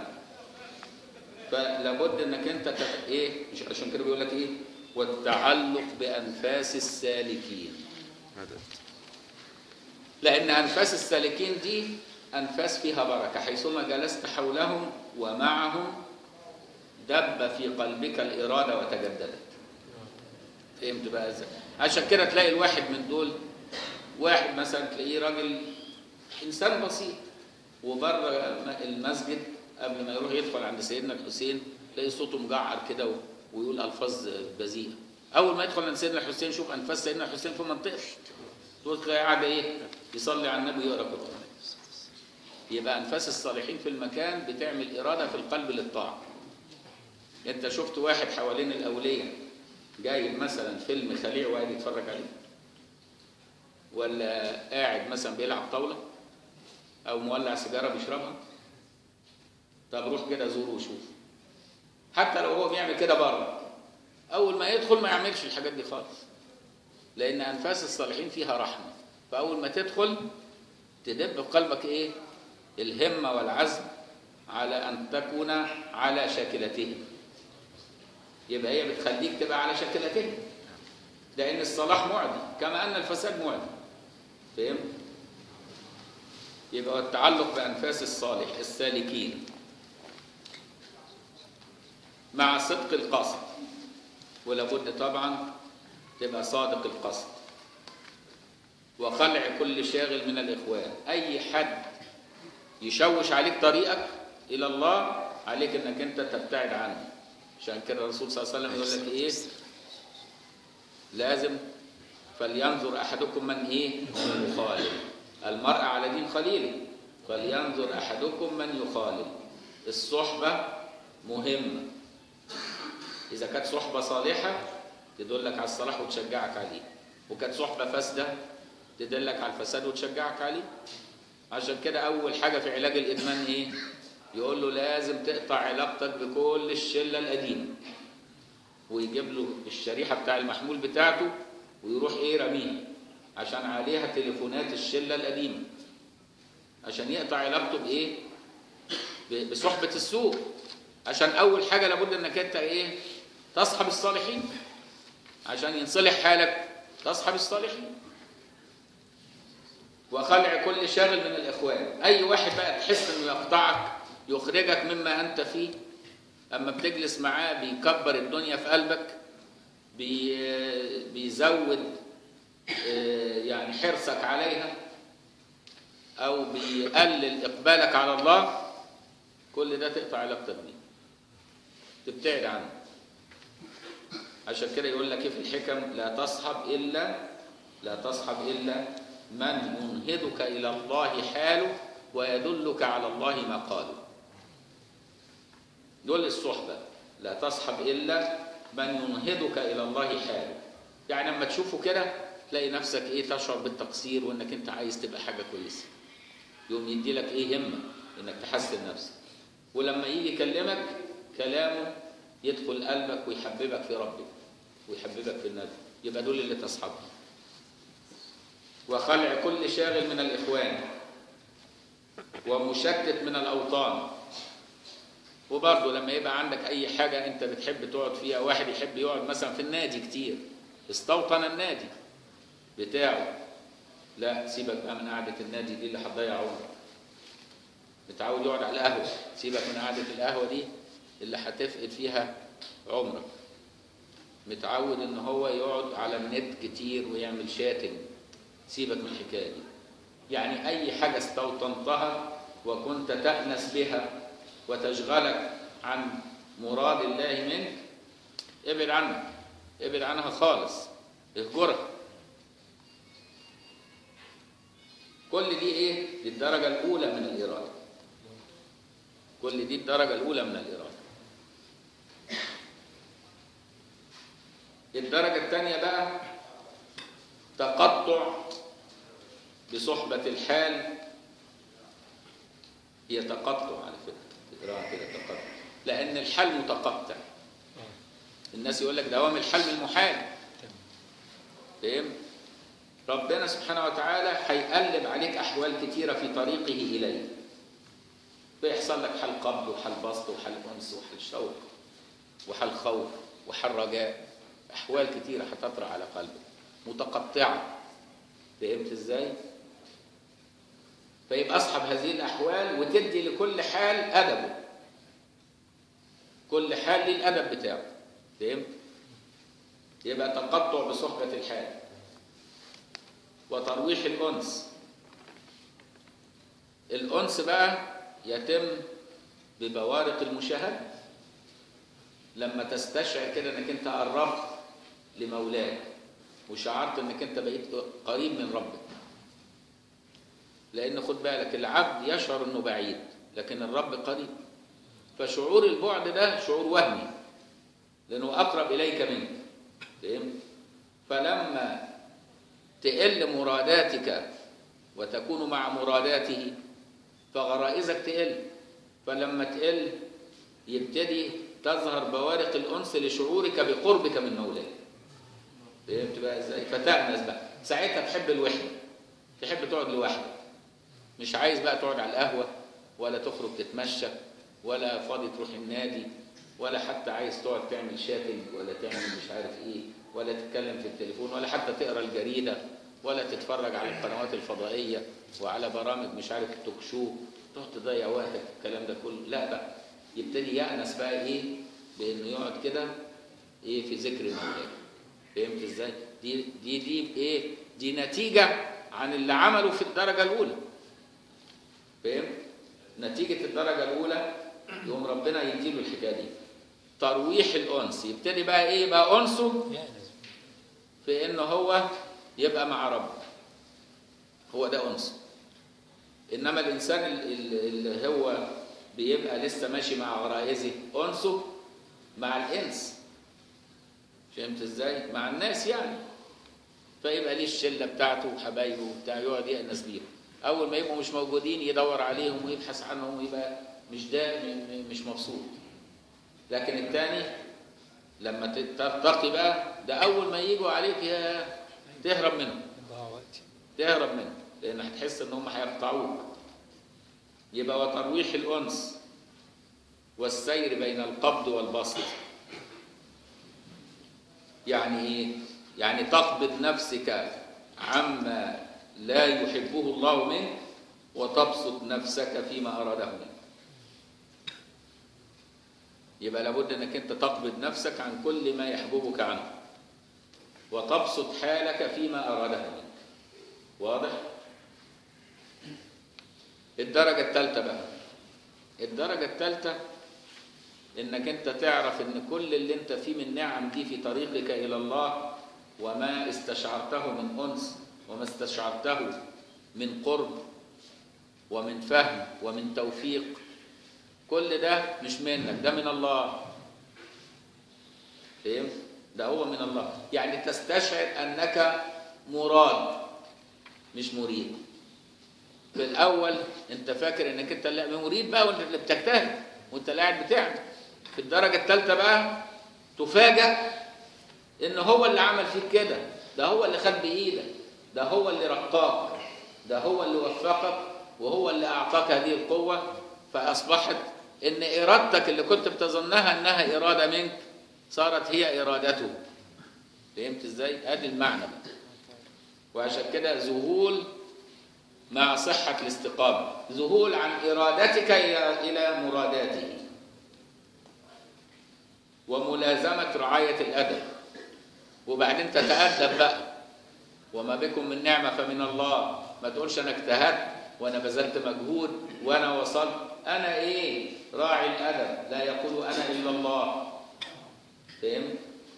فلابد أنك أنت تت... إيه؟ مش عشان كده بيقول لك إيه؟ والتعلق بأنفاس السالكين لأن أنفاس السالكين دي أنفاس فيها بركة حيثما جلست حولهم ومعهم دب في قلبك الإرادة وتجددت فهمت بقى ازاي عشان كده تلاقي الواحد من دول واحد مثلا تلاقيه راجل إنسان بسيط وبره المسجد قبل ما يروح يدخل عند سيدنا الحسين تلاقي صوته مجعر كده و- ويقول ألفاظ بذيئة أول ما يدخل عند سيدنا الحسين شوف أنفاس سيدنا الحسين في منطقته تقول تلاقيه قاعد إيه يصلي على النبي ويقرأ قرآن يبقى أنفاس الصالحين في المكان بتعمل إرادة في القلب للطاعة انت شفت واحد حوالين الاوليه جايب مثلا فيلم خليع وقاعد يتفرج عليه ولا قاعد مثلا بيلعب طاوله او مولع سيجاره بيشربها طب روح كده زوره وشوف حتى لو هو بيعمل كده بره اول ما يدخل ما يعملش الحاجات دي خالص لان انفاس الصالحين فيها رحمه فاول ما تدخل تدب في قلبك ايه الهمه والعزم على ان تكون على شاكلته يبقى هي بتخليك تبقى على شاكلته لان الصلاح معدي كما ان الفساد معدي فهمت يبقى التعلق بانفاس الصالح السالكين مع صدق القصد ولابد طبعا تبقى صادق القصد وخلع كل شاغل من الاخوان اي حد يشوش عليك طريقك الى الله عليك انك انت تبتعد عنه عشان كده الرسول صلى الله عليه وسلم يقول لك ايه لازم فلينظر احدكم من ايه يخالل المرء على دين خليله فلينظر احدكم من يخالل الصحبه مهمه اذا كانت صحبه صالحه تدلك على الصلاح وتشجعك عليه وكانت صحبه فاسده تدلك على الفساد وتشجعك عليه عشان كده اول حاجه في علاج الادمان ايه يقول له لازم تقطع علاقتك بكل الشله القديمه ويجيب له الشريحه بتاع المحمول بتاعته ويروح ايه رميها عشان عليها تليفونات الشله القديمه عشان يقطع علاقته بايه ب- بصحبه السوق عشان اول حاجه لابد انك انت ايه تصحب الصالحين عشان ينصلح حالك تصحب الصالحين وخلع كل شاغل من الاخوان اي واحد بقى تحس انه يقطعك يخرجك مما انت فيه اما بتجلس معاه بيكبر الدنيا في قلبك بي بيزود آه، يعني حرصك عليها او بيقلل اقبالك على الله كل ده تقطع علاقتك بيه تبتعد عنه عشان كده يقول لك ايه في الحكم لا تصحب الا لا تصحب الا من ينهدك الى الله حاله ويدلك على الله مقاله دول الصحبه لا تصحب الا من ينهدك الى الله حاله يعني لما تشوفه كده تلاقي نفسك ايه تشعر بالتقصير وانك انت عايز تبقى حاجه كويسه يقوم يدي لك ايه همه انك تحسن نفسك ولما يجي يكلمك كلامه يدخل قلبك ويحببك في ربك ويحببك في النبي يبقى دول اللي تصحبهم وخلع كل شاغل من الإخوان ومشتت من الأوطان وبرضه لما يبقى عندك أي حاجة أنت بتحب تقعد فيها واحد يحب يقعد مثلا في النادي كتير استوطن النادي بتاعه لا سيبك بقى من قعدة النادي دي اللي هتضيع عمرك متعود يقعد على القهوة سيبك من قعدة القهوة دي اللي هتفقد فيها عمرك متعود ان هو يقعد على النت كتير ويعمل شاتنج سيبك من الحكايه دي يعني اي حاجه استوطنتها وكنت تأنس بها وتشغلك عن مراد الله منك ابعد عنها ابعد عنها خالص اهجرها كل دي ايه دي الدرجه الاولى من الاراده كل دي الدرجه الاولى من الاراده الدرجه الثانيه بقى تقطع بصحبة الحال هي تقطع على فكرة تقراها كده تقطع لأن الحال متقطع الناس يقول لك دوام الحال من المحال فاهم ربنا سبحانه وتعالى هيقلب عليك أحوال كتيرة في طريقه إليه فيحصل لك حال قبض وحال بسط وحال أنس وحال شوق وحال خوف وحال رجاء أحوال كتيرة هتطرأ على قلبك متقطعة فهمت ازاي؟ فيبقى اصحب هذه الاحوال وتدي لكل حال ادبه كل حال ليه الادب بتاعه فهمت؟ يبقى تقطع بصحبة الحال وترويح الأنس الأنس بقى يتم ببوارق المشاهدة لما تستشعر كده انك انت قربت لمولاك وشعرت انك انت بقيت قريب من ربك لان خد بالك العبد يشعر انه بعيد لكن الرب قريب فشعور البعد ده شعور وهمي لانه اقرب اليك منك فهمت فلما تقل مراداتك وتكون مع مراداته فغرائزك تقل فلما تقل يبتدي تظهر بوارق الأنس لشعورك بقربك من مولاك فهمت بقى ازاي؟ فتأنس بقى ساعتها تحب الوحدة تحب تقعد لوحدك مش عايز بقى تقعد على القهوة ولا تخرج تتمشى ولا فاضي تروح النادي ولا حتى عايز تقعد تعمل شاتنج ولا تعمل مش عارف ايه ولا تتكلم في التليفون ولا حتى تقرا الجريده ولا تتفرج على القنوات الفضائيه وعلى برامج مش عارف التوك شو تقعد تضيع وقتك في الكلام ده كله لا بقى يبتدي يأنس بقى ايه بانه يقعد كده ايه في ذكر المولى فهمت ازاي دي دي دي ايه دي نتيجه عن اللي عمله في الدرجه الاولى فهمت نتيجه الدرجه الاولى يقوم ربنا يديله الحكايه دي ترويح الانس يبتدي بقى ايه بقى انسه يأنس في انه هو يبقى مع ربه هو ده انس انما الانسان ال- ال- اللي هو بيبقى لسه ماشي مع غرائزه انسه مع الانس فهمت ازاي مع الناس يعني فيبقى ليه الشله بتاعته وحبايبه وبتاع يقعد يأنس بيهم اول ما يبقوا مش موجودين يدور عليهم ويبحث عنهم ويبقى مش ده م- م- مش مبسوط لكن الثاني لما ت- ترتقي بقى ده اول ما يجوا عليك يا تهرب منهم ضاع وقتي تهرب منهم لان هتحس ان هم هيقطعوك يبقى وترويح الانس والسير بين القبض والبسط يعني ايه يعني تقبض نفسك عما لا يحبه الله منك وتبسط نفسك فيما اراده منك يبقى لابد انك انت تقبض نفسك عن كل ما يحببك عنه وتبسط حالك فيما اراده منك واضح الدرجة الثالثة بقى الدرجة الثالثة انك انت تعرف ان كل اللي انت فيه من نعم دي في طريقك الى الله وما استشعرته من انس وما استشعرته من قرب ومن فهم ومن توفيق كل ده مش منك ده من الله فهمت ده هو من الله يعني تستشعر انك مراد مش مريد في الاول انت فاكر انك انت اللي مريد بقى وانت اللي بتجتهد وانت اللي قاعد بتعمل في الدرجه الثالثه بقى تفاجأ ان هو اللي عمل فيك كده ده هو اللي خد بايدك ده هو اللي رقاك ده هو اللي وفقك وهو اللي اعطاك هذه القوه فاصبحت ان ارادتك اللي كنت بتظنها انها اراده منك صارت هي ارادته فهمت ازاي ادي المعنى بقى وعشان كده ذهول مع صحة الاستقامة ذهول عن إرادتك إلى إلى مراداته وملازمة رعاية الأدب وبعدين تتأدب بقى وما بكم من نعمة فمن الله ما تقولش أنا اجتهدت وأنا بذلت مجهود وأنا وصلت أنا إيه راعي الأدب لا يقول أنا إلا الله فهمت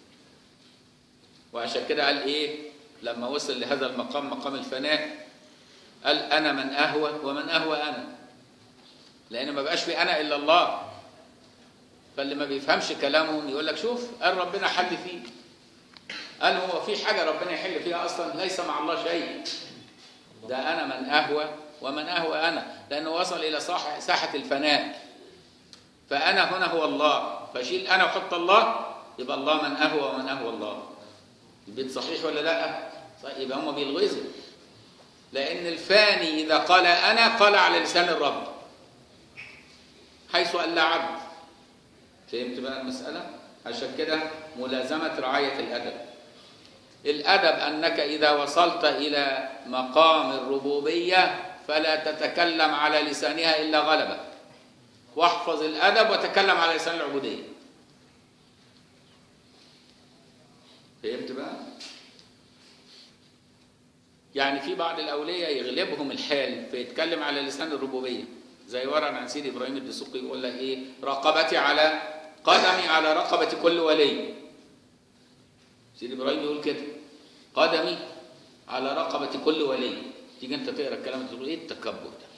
وعشان كده قال إيه لما وصل لهذا المقام مقام الفناء قال انا من اهوى ومن اهوى انا لان ما بقاش في انا الا الله فاللي ما بيفهمش كلامهم يقول لك شوف قال ربنا حل فيه قال هو في حاجه ربنا يحل فيها اصلا ليس مع الله شيء ده انا من اهوى ومن اهوى انا لانه وصل الى صاح- ساحه الفناء فانا هنا هو الله فشيل انا وحط الله يبقى الله من اهوى ومن اهوى الله البيت صحيح ولا لا صحيح يبقى هم بيلغزوا لأن الفاني إذا قال أنا قال على لسان الرب حيث أن لا عبد فهمت بقى المسألة؟ عشان كده ملازمة رعاية الأدب الأدب أنك إذا وصلت إلى مقام الربوبية فلا تتكلم على لسانها إلا غلبك واحفظ الأدب وتكلم على لسان العبودية فهمت بقى؟ يعني في بعض الأولياء يغلبهم الحال فيتكلم على لسان الربوبية زي ورد عن سيدي إبراهيم الدسوقي يقول لك إيه رقبتي على قدمي على رقبة كل ولي سيدي إبراهيم يقول كده قدمي على رقبة كل ولي تيجي أنت تقرأ الكلام تقول إيه التكبر ده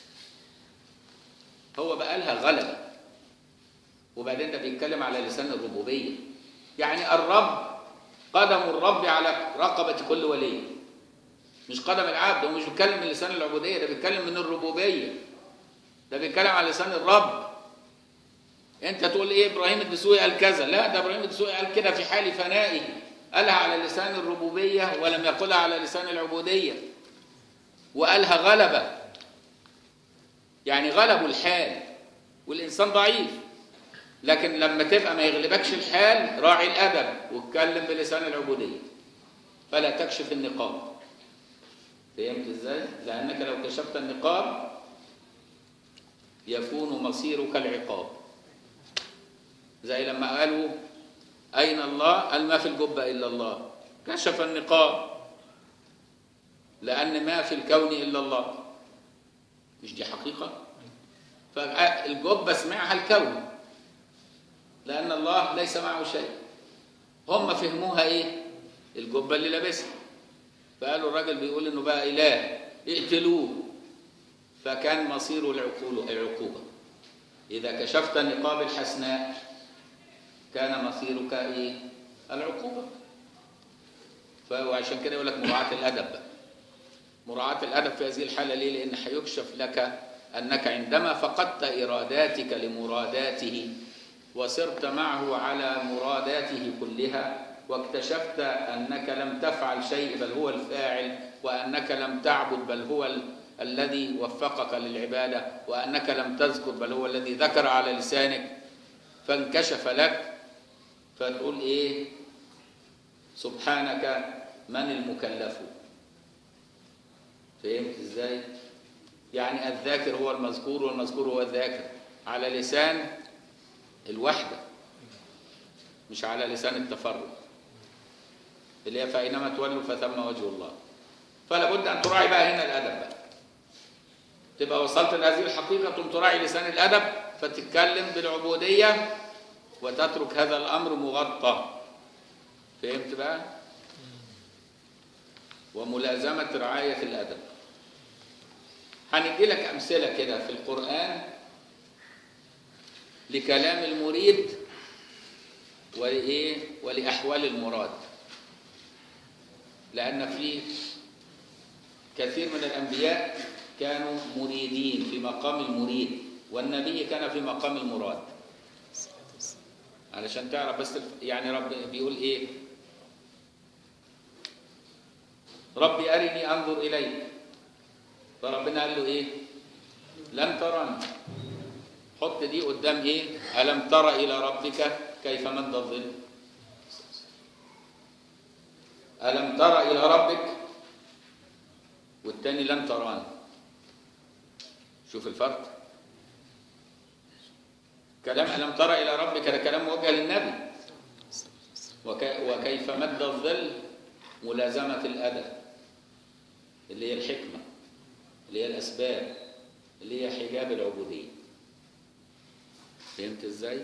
هو بقى لها غلبة وبعدين ده بيتكلم على لسان الربوبية يعني الرب قدم الرب على رقبة كل ولي مش قدم العبد هو مش بيتكلم من لسان العبوديه ده بيتكلم من الربوبيه ده بيتكلم على لسان الرب انت تقول ايه ابراهيم الدسوقي قال كذا لا ده ابراهيم الدسوقي قال كده في حال فنائه قالها على لسان الربوبيه ولم يقلها على لسان العبوديه وقالها غلبه يعني غلبوا الحال والانسان ضعيف لكن لما تبقى ما يغلبكش الحال راعي الادب واتكلم بلسان العبوديه فلا تكشف النقاب فهمت ازاي لانك لو كشفت النقاب يكون مصيرك العقاب زي لما قالوا اين الله قال ما في الجبه الا الله كشف النقاب لان ما في الكون الا الله مش دي حقيقه فالجبه سمعها الكون لأن الله ليس معه شيء هم فهموها إيه؟ الجبة اللي لابسها فقالوا الراجل بيقول إنه بقى إله اقتلوه فكان مصيره العقول العقوبة إذا كشفت نقاب الحسناء كان مصيرك إيه؟ العقوبة فعشان كده يقول لك مراعاة الأدب بقى مراعاة الأدب في هذه الحالة ليه؟ لأن هيكشف لك أنك عندما فقدت إراداتك لمراداته وسرت معه على مراداته كلها واكتشفت انك لم تفعل شيء بل هو الفاعل وانك لم تعبد بل هو ال... الذي وفقك للعباده وانك لم تذكر بل هو الذي ذكر على لسانك فانكشف لك فتقول ايه سبحانك من المكلف فهمت ازاي يعني الذاكر هو المذكور والمذكور هو الذاكر على لسان الوحدة مش على لسان التفرد اللي هي فأينما تولوا فثم وجه الله فلا بد أن تراعي بقى هنا الأدب بقى تبقى وصلت لهذه الحقيقة ثم تراعي لسان الأدب فتتكلم بالعبودية وتترك هذا الأمر مغطى فهمت بقى؟ وملازمة رعاية الأدب هندي لك أمثلة كده في القرآن لكلام المريد ولإيه ولأحوال المراد لأن في كثير من الأنبياء كانوا مريدين في مقام المريد والنبي كان في مقام المراد علشان تعرف بس يعني رب بيقول ايه ربي أرني أنظر إليك فربنا قال له ايه لن تراني حط دي قدام ايه ألم تر إلى ربك كيف مد الظل ألم تر إلى ربك والتاني لن تراني شوف الفرق كلام ألم تر إلى ربك ده كلام موجه للنبي وك... وكيف مد الظل ملازمة الأدب اللي هي الحكمة اللي هي الأسباب اللي هي حجاب العبودية فهمت ازاي؟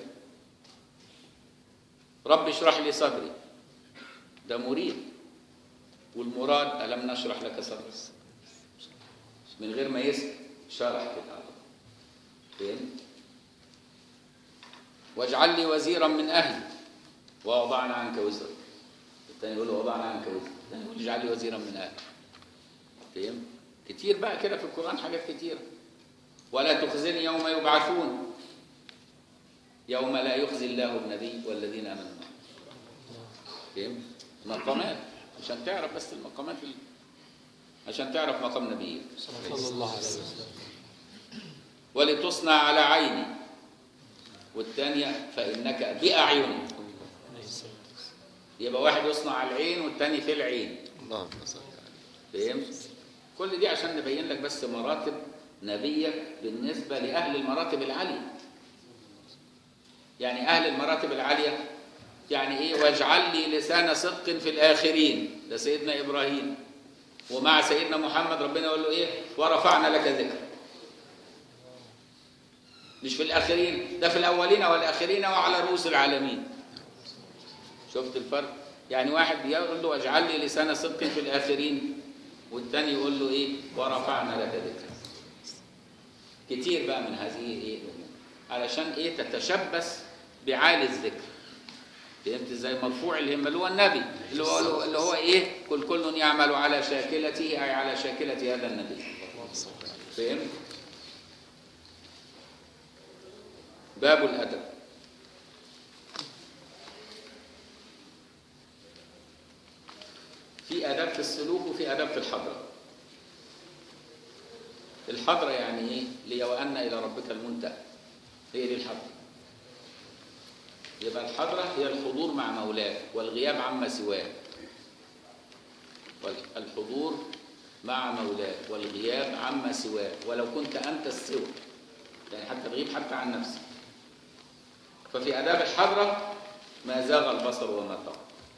رب اشرح لي صدري ده مريد والمراد ألم نشرح لك صدرك من غير ما يسأل شرح كده على فهمت؟ واجعل لي وزيرا من أهلي ووضعنا عنك وزرك الثاني يقول له وضعنا عنك وزرك الثاني يقول اجعل لي وزيرا من أهلي فهمت؟ كتير بقى كده في القرآن حاجات كتيرة ولا تخزني يوم يبعثون يوم لا يخزي الله النبي والذين امنوا معه فهمت مقامات عشان تعرف بس المقامات ال... عشان تعرف مقام نبيك صلى الله عليه وسلم ولتصنع على عيني والثانية فإنك بأعيني يبقى واحد يصنع على العين والثاني في العين اللهم صل على فهمت؟ كل دي عشان نبين لك بس مراتب نبيك بالنسبة لأهل المراتب العالية يعني أهل المراتب العالية يعني إيه واجعل لي لسان صدق في الآخرين ده سيدنا إبراهيم ومع سيدنا محمد ربنا يقول له إيه ورفعنا لك ذكر مش في الآخرين ده في الأولين والآخرين وعلى رؤوس العالمين شفت الفرق يعني واحد يقول له اجعل لي لسان صدق في الآخرين والثاني يقول له إيه ورفعنا لك ذكر كتير بقى من هذه إيه الأمور علشان إيه تتشبث بعالي الذكر فهمت ازاي مرفوع الهمه اللي هو النبي اللي هو اللي هو ايه كل كل يعمل على شاكلته اي على شاكله هذا النبي فهمت باب الادب في اداب في السلوك وفي اداب في الحضره الحضره يعني ايه لي وان الى ربك المنتهى هي دي الحضره يبقى الحضرة هي الحضور مع مولاه والغياب عما سواه الحضور مع مولاه والغياب عما سواه ولو كنت أنت السوى يعني حتى تغيب حتى عن نفسك ففي آداب الحضرة ما زاغ البصر وما طغى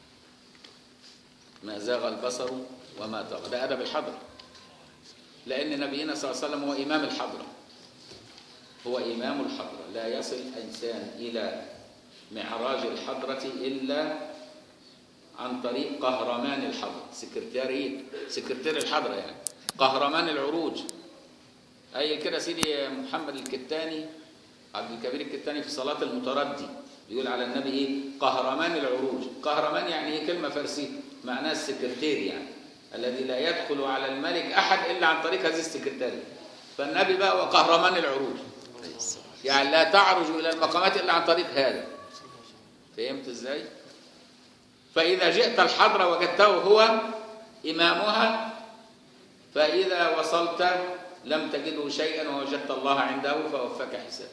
ما زاغ البصر وما طغى ده أدب الحضرة لأن نبينا صلى الله عليه وسلم هو إمام الحضرة هو إمام الحضرة لا يصل إنسان إلى معراج الحضرة إلا عن طريق قهرمان الحضرة سكرتيرية سكرتير الحضرة يعني قهرمان العروج أي كده سيدي محمد الكتاني عبد الكبير الكتاني في صلاة المتردي يقول على النبي إيه قهرمان العروج قهرمان يعني إيه كلمة فارسية معناها السكرتير يعني الذي لا يدخل على الملك أحد إلا عن طريق هذه السكرتيرية فالنبي بقى هو قهرمان العروج يعني لا تعرج إلى المقامات إلا عن طريق هذا فهمت ازاي فاذا جئت الحضره وجدته هو امامها فاذا وصلت لم تجده شيئا ووجدت الله عنده فوفاك حسابك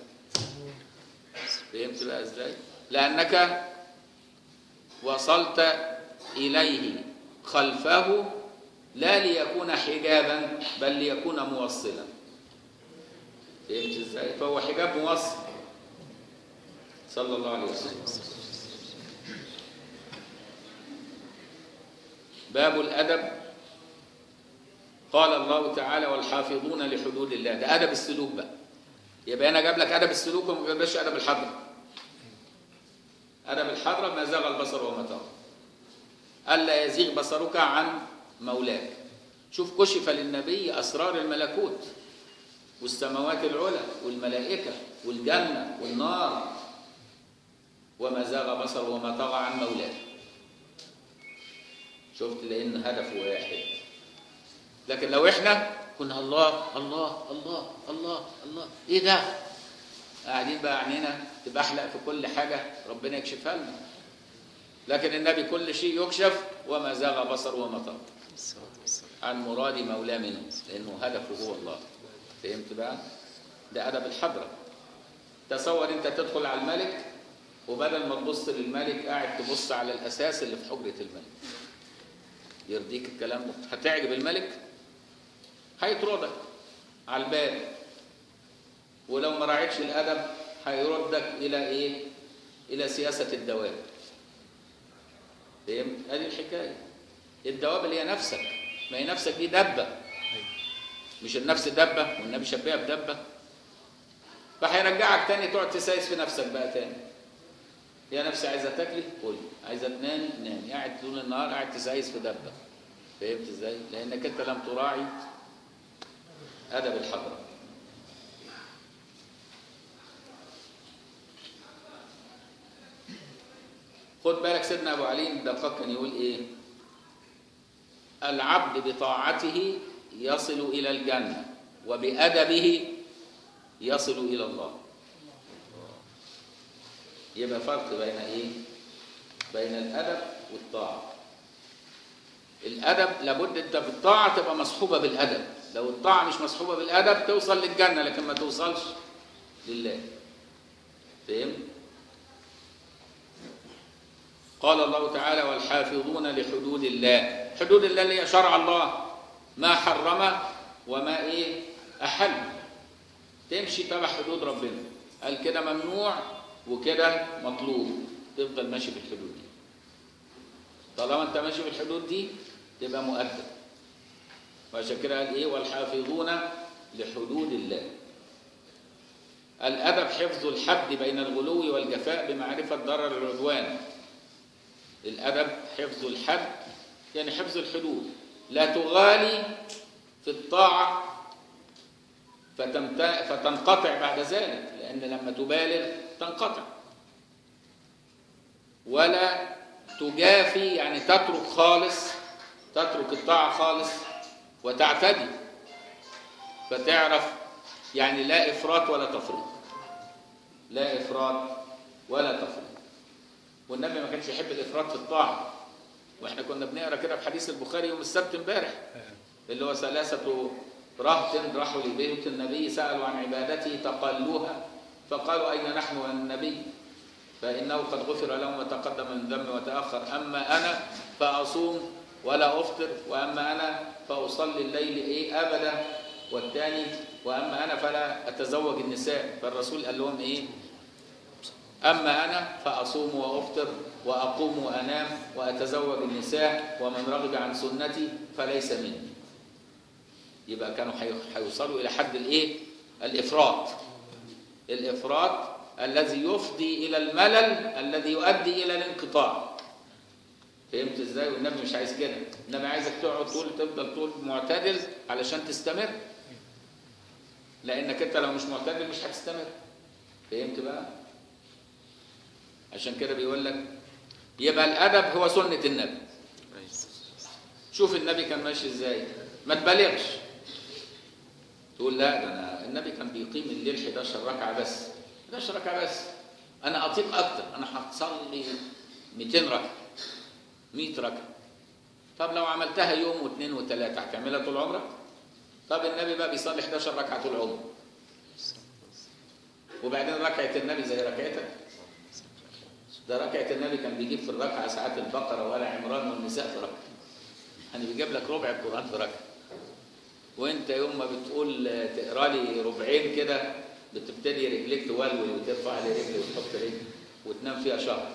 فهمت بقى ازاي لانك وصلت اليه خلفه لا ليكون حجابا بل ليكون موصلا فهمت ازاي فهو حجاب موصل صلى الله عليه وسلم باب الأدب قال الله تعالى والحافظون لحدود الله ده أدب السلوك بقى يبقى أنا جاب لك أدب السلوك وما جابلكش أدب الحضرة أدب الحضرة ما زاغ البصر وما طغى ألا يزيغ بصرك عن مولاك شوف كشف للنبي أسرار الملكوت والسماوات العلى والملائكة والجنة والنار وما زاغ بصر وما طغى عن مولاه شفت لان هدفه واحد لكن لو احنا كنا الله الله الله الله الله ايه ده قاعدين بقى عينينا تبحلق في كل حاجه ربنا يكشفها لنا لكن النبي كل شيء يكشف وما زاغ بصر وما طغى عن مراد مولاه منه لانه هدفه هو الله فهمت بقى ده ادب الحضره تصور انت تدخل على الملك وبدل ما تبص للملك قاعد تبص على الاساس اللي في حجره الملك يرضيك الكلام ده هتعجب الملك هيطردك على الباب ولو ما راعيتش الادب هيردك الى ايه الى سياسه الدواب فهمت ادي الحكايه الدواب اللي هي نفسك ما هي نفسك دي دبه مش النفس دبه والنبي شبهها بدبه فهيرجعك تاني تقعد تسايس في نفسك بقى تاني يا نفسي عايزه تاكلي كلي عايزه تنامي نامي قاعد طول النهار قاعد تسايس في دبه فهمت ازاي لانك انت لم تراعي ادب الحضره خد بالك سيدنا ابو علي الدقاق كان يقول ايه العبد بطاعته يصل الى الجنه وبادبه يصل الى الله يبقى فرق بين ايه بين الادب والطاعه الادب لابد انت بالطاعه تبقى مصحوبه بالادب لو الطاعه مش مصحوبه بالادب توصل للجنه لكن ما توصلش لله فهمت قال الله تعالى والحافظون لحدود الله حدود الله اللي هي شرع الله ما حرم وما ايه احل تمشي تبع حدود ربنا قال كده ممنوع وكده مطلوب تفضل ماشي في الحدود دي طالما انت ماشي في الحدود دي تبقى مؤدب وعشان كده قال ايه والحافظون لحدود الله الادب حفظ الحد بين الغلو والجفاء بمعرفه ضرر العدوان الادب حفظ الحد يعني حفظ الحدود لا تغالي في الطاعه فتنقطع بعد ذلك لان لما تبالغ تنقطع ولا تجافي يعني تترك خالص تترك الطاعة خالص وتعتدي فتعرف يعني لا إفراط ولا تفريط لا إفراط ولا تفريط والنبي ما كانش يحب الإفراط في الطاعة واحنا كنا بنقرا كده في حديث البخاري يوم السبت امبارح اللي هو ثلاثة رهط راحوا لبيت النبي سألوا عن عبادته تقلوها فقالوا أين نحن والنبي فإنه قد غفر له ما تقدم من ذنب وتأخر أما أنا فأصوم ولا أفطر وأما أنا فأصلي الليل إيه أبدا والثاني وأما أنا فلا أتزوج النساء فالرسول قال لهم إيه أما أنا فأصوم وأفطر وأقوم وأنام وأتزوج النساء ومن رغب عن سنتي فليس مني يبقى كانوا هيوصلوا إلى حد الإيه؟ الإفراط الإفراط الذي يفضي إلى الملل الذي يؤدي إلى الانقطاع فهمت ازاي والنبي مش عايز كده النبي عايزك تقعد طول تفضل طول معتدل علشان تستمر لانك انت لو مش معتدل مش هتستمر فهمت بقى عشان كده بيقول لك يبقى الادب هو سنه النبي شوف النبي كان ماشي ازاي ما تبالغش تقول لا ده انا النبي كان بيقيم الليل 11 ركعه بس 11 ركعه بس انا اطيق اكتر انا هتصلي 200 ركعه 100 ركعه طب لو عملتها يوم واثنين وثلاثه هتعملها طول عمرك طب النبي بقى بيصلي 11 ركعه طول عمره وبعدين ركعه النبي زي ركعتك ده ركعه النبي كان بيجيب في الركعه ساعات البقره ولا عمران والنساء في ركعه يعني بيجيب لك ربع القران في ركعه وانت يوم ما بتقول تقرا لي ربعين كده بتبتدي رجليك تولول وترفع لي رجلي وتحط رجلي وتنام فيها شهر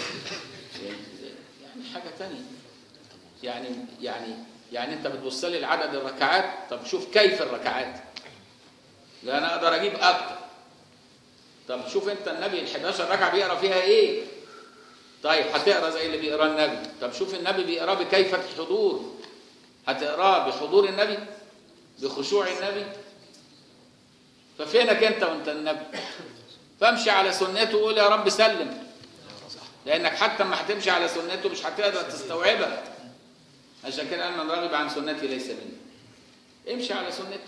يعني حاجه تانية يعني يعني يعني انت بتبص لي لعدد الركعات طب شوف كيف الركعات لا انا اقدر اجيب اكتر طب شوف انت النبي ال 11 ركعه بيقرا فيها ايه طيب هتقرا زي اللي بيقراه النبي طب شوف النبي بيقراه بكيفة الحضور هتقراه بحضور النبي بخشوع النبي ففينك انت وانت النبي فامشي على سنته وقول يا رب سلم لانك حتى ما هتمشي على سنته مش هتقدر تستوعبها عشان كده قال من رغب عن سنتي ليس مني امشي على سنته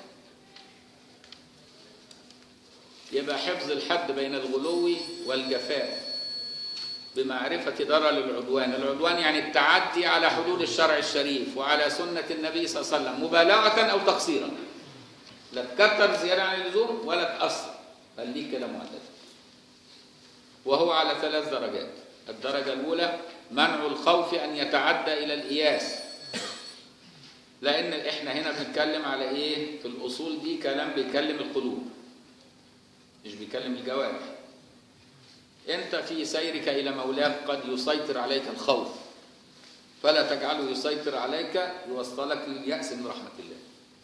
يبقى حفظ الحد بين الغلو والجفاء بمعرفة ضرر العدوان العدوان يعني التعدي على حدود الشرع الشريف وعلى سنة النبي صلى الله عليه وسلم مبالغة أو تقصيرا لا تكتر زيادة عن اللزوم ولا تقصر خليك كده معتدل وهو على ثلاث درجات الدرجة الأولى منع الخوف أن يتعدى إلى الإياس لأن إحنا هنا بنتكلم على إيه في الأصول دي كلام بيكلم القلوب مش بيكلم الجوارح انت في سيرك الى مولاك قد يسيطر عليك الخوف فلا تجعله يسيطر عليك يوصلك لليأس من رحمة الله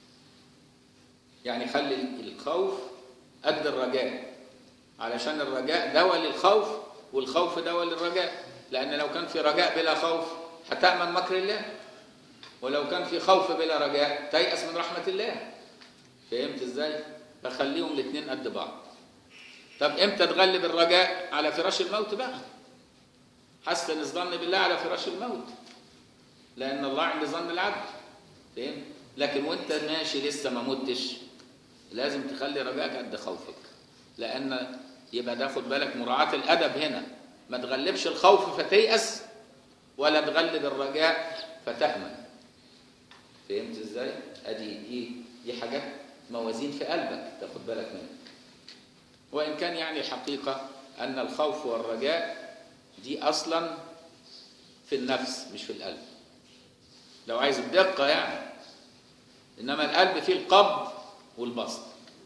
يعني خلي الخوف قد الرجاء علشان الرجاء دواء للخوف والخوف دواء للرجاء لأن لو كان في رجاء بلا خوف هتأمن مكر الله ولو كان في خوف بلا رجاء تيأس من رحمة الله فهمت ازاي؟ فخليهم الاثنين قد بعض طب امتى تغلب الرجاء على فراش الموت بقى حسن الظن بالله على فراش الموت لان الله عند ظن العبد فاهم لكن وانت ماشي لسه ما متش لازم تخلي رجائك قد خوفك لان يبقى ده خد بالك مراعاه الادب هنا ما تغلبش الخوف فتيأس ولا تغلب الرجاء فتهمل فهمت ازاي ادي دي دي حاجات موازين في قلبك تاخد بالك منها وإن كان يعني الحقيقة أن الخوف والرجاء دي أصلا في النفس مش في القلب لو عايز بدقة يعني إنما القلب فيه القبض والبسط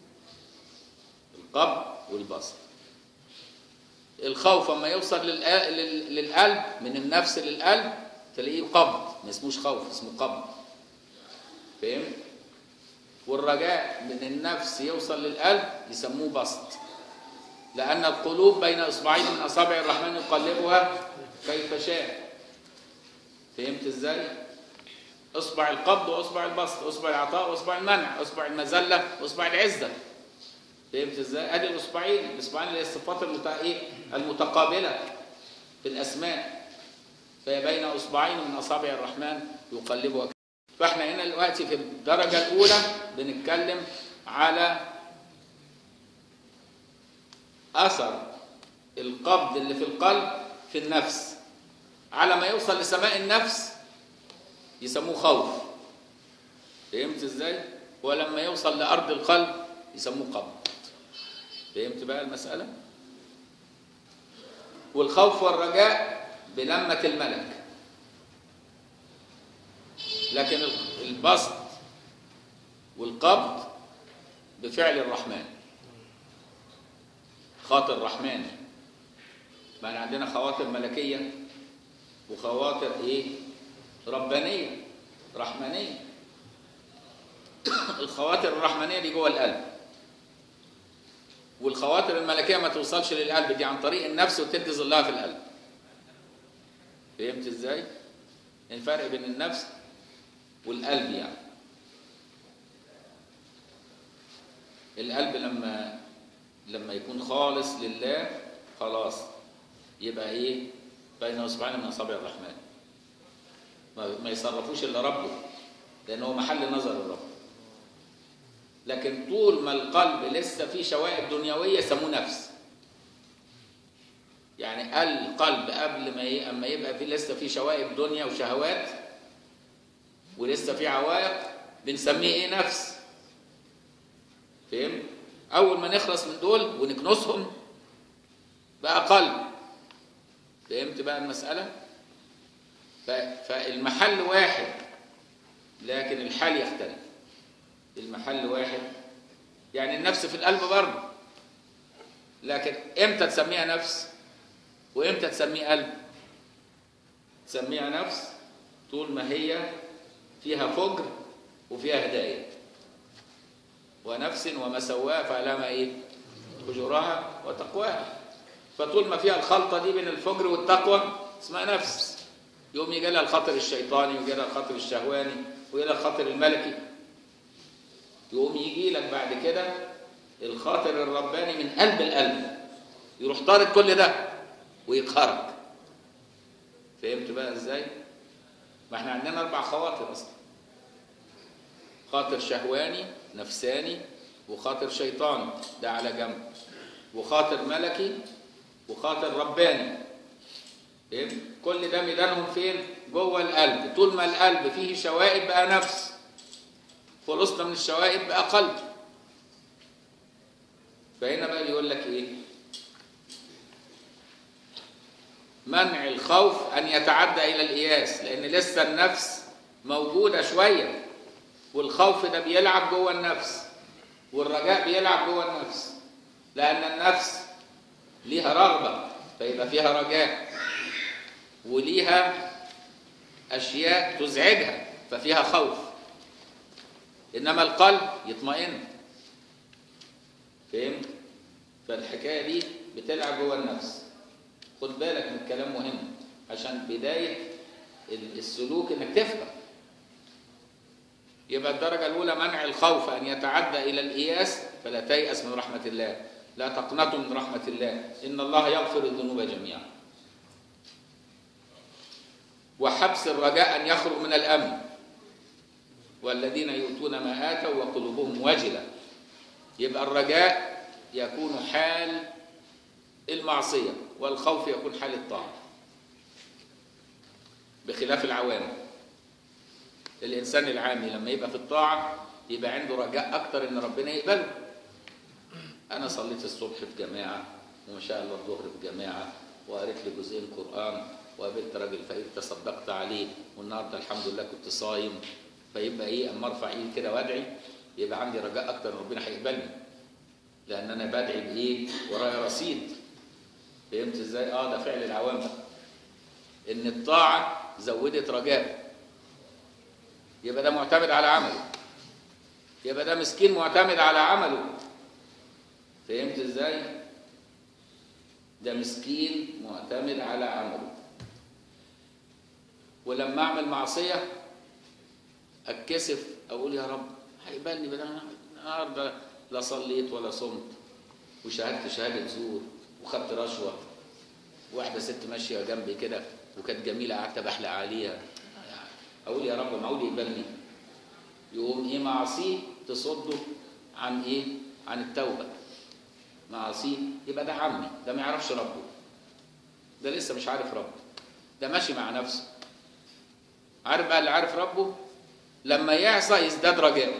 القبض والبسط الخوف اما يوصل للقلب من النفس للقلب تلاقيه قبض ما اسموش خوف اسمه قبض فهمت والرجاء من النفس يوصل للقلب يسموه بسط لأن القلوب بين إصبعين من أصابع الرحمن يقلبها كيف شاء فهمت إزاي؟ إصبع القبض وإصبع البسط إصبع العطاء وإصبع المنع إصبع المذلة وإصبع العزة فهمت إزاي؟ أدي الإصبعين الإصبعين اللي هي الصفات المت... إيه؟ المتقابلة في الأسماء فهي بين أصبعين من أصابع الرحمن يقلبها فاحنا هنا دلوقتي في الدرجة الأولى بنتكلم على أثر القبض اللي في القلب في النفس على ما يوصل لسماء النفس يسموه خوف فهمت ازاي؟ ولما يوصل لأرض القلب يسموه قبض فهمت بقى المسألة؟ والخوف والرجاء بلمة الملك لكن البسط والقبض بفعل الرحمن خاطر رحماني ما عندنا خواطر ملكية وخواطر ايه ربانية رحمانية الخواطر الرحمانية دي جوه القلب والخواطر الملكية ما توصلش للقلب دي عن طريق النفس وتدي ظلها في القلب فهمت ازاي؟ الفرق بين النفس والقلب يعني القلب لما لما يكون خالص لله خلاص يبقى ايه بين اصبعين من اصابع الرحمن ما, ما يصرفوش الا ربه لان هو محل نظر الرب لكن طول ما القلب لسه فيه شوائب دنيويه يسموه نفس يعني القلب قبل ما ي... اما يبقى فيه لسه فيه شوائب دنيا وشهوات ولسه فيه عوائق بنسميه ايه نفس فهمت اول ما نخلص من دول ونكنسهم بقى قلب فهمت بقى المساله ف... فالمحل واحد لكن الحال يختلف المحل واحد يعني النفس في القلب برضه لكن امتى تسميها نفس وامتى تسميه قلب تسميها نفس طول ما هي فيها فجر وفيها هدايه ونفس وما سواها فعلامة ايه فجورها وتقواها فطول ما فيها الخلطة دي بين الفجر والتقوى اسمها نفس يوم يجي لها الخاطر الشيطاني ويجي لها الخاطر الشهواني ويجي لها الخاطر الملكي يقوم يجي لك بعد كده الخاطر الرباني من قلب القلب يروح طارد كل ده ويقهرك فهمت بقى ازاي؟ ما احنا عندنا اربع خواطر اصلا خاطر شهواني نفساني وخاطر شيطاني ده على جنب وخاطر ملكي وخاطر رباني فهمت؟ كل ده ميدانهم فين؟ جوه القلب طول ما القلب فيه شوائب بقى نفس خلصنا من الشوائب بقى قلب فهنا بقى بيقول لك ايه منع الخوف ان يتعدى الى الاياس لان لسه النفس موجوده شويه والخوف ده بيلعب جوه النفس والرجاء بيلعب جوه النفس لان النفس ليها رغبه فيبقى فيها رجاء وليها اشياء تزعجها ففيها خوف انما القلب يطمئن فهمت فالحكايه دي بتلعب جوه النفس خد بالك من الكلام مهم عشان بدايه السلوك انك تفهم يبقى الدرجة الأولى منع الخوف أن يتعدى إلى الإياس فلا تيأس من رحمة الله لا تقنطوا من رحمة الله إن الله يغفر الذنوب جميعا وحبس الرجاء أن يخرج من الأمن والذين يؤتون ما آتوا وقلوبهم وجلة يبقى الرجاء يكون حال المعصية والخوف يكون حال الطاعة بخلاف العوام الإنسان العامي لما يبقى في الطاعة يبقى عنده رجاء أكتر إن ربنا يقبله أنا صليت الصبح في جماعة وما شاء الله الظهر في جماعة وقريت لي جزئين قرآن وقابلت راجل فقير تصدقت عليه والنهارده الحمد لله كنت صايم فيبقى ايه اما ارفع ايدي كده وادعي يبقى عندي رجاء اكتر ان ربنا هيقبلني لان انا بدعي بايه ورايا رصيد فهمت ازاي اه ده فعل العوام بقى ان الطاعه زودت رجاء يبقى ده معتمد على عمله يبقى ده مسكين معتمد على عمله فهمت ازاي ده مسكين معتمد على عمله ولما اعمل معصيه اتكسف اقول يا رب هيقبلني بدل انا النهارده لا صليت ولا صمت وشهدت شهاده زور وخدت رشوه واحده ست ماشيه جنبي كده وكانت جميله قعدت بحلق عليها اقول يا رب معقول يقبلني يقوم ايه معاصيه تصده عن ايه عن التوبه معاصيه يبقى ده عمي ده ما يعرفش ربه ده لسه مش عارف ربه ده ماشي مع نفسه عارف بقى اللي عارف ربه لما يعصى يزداد رجاءه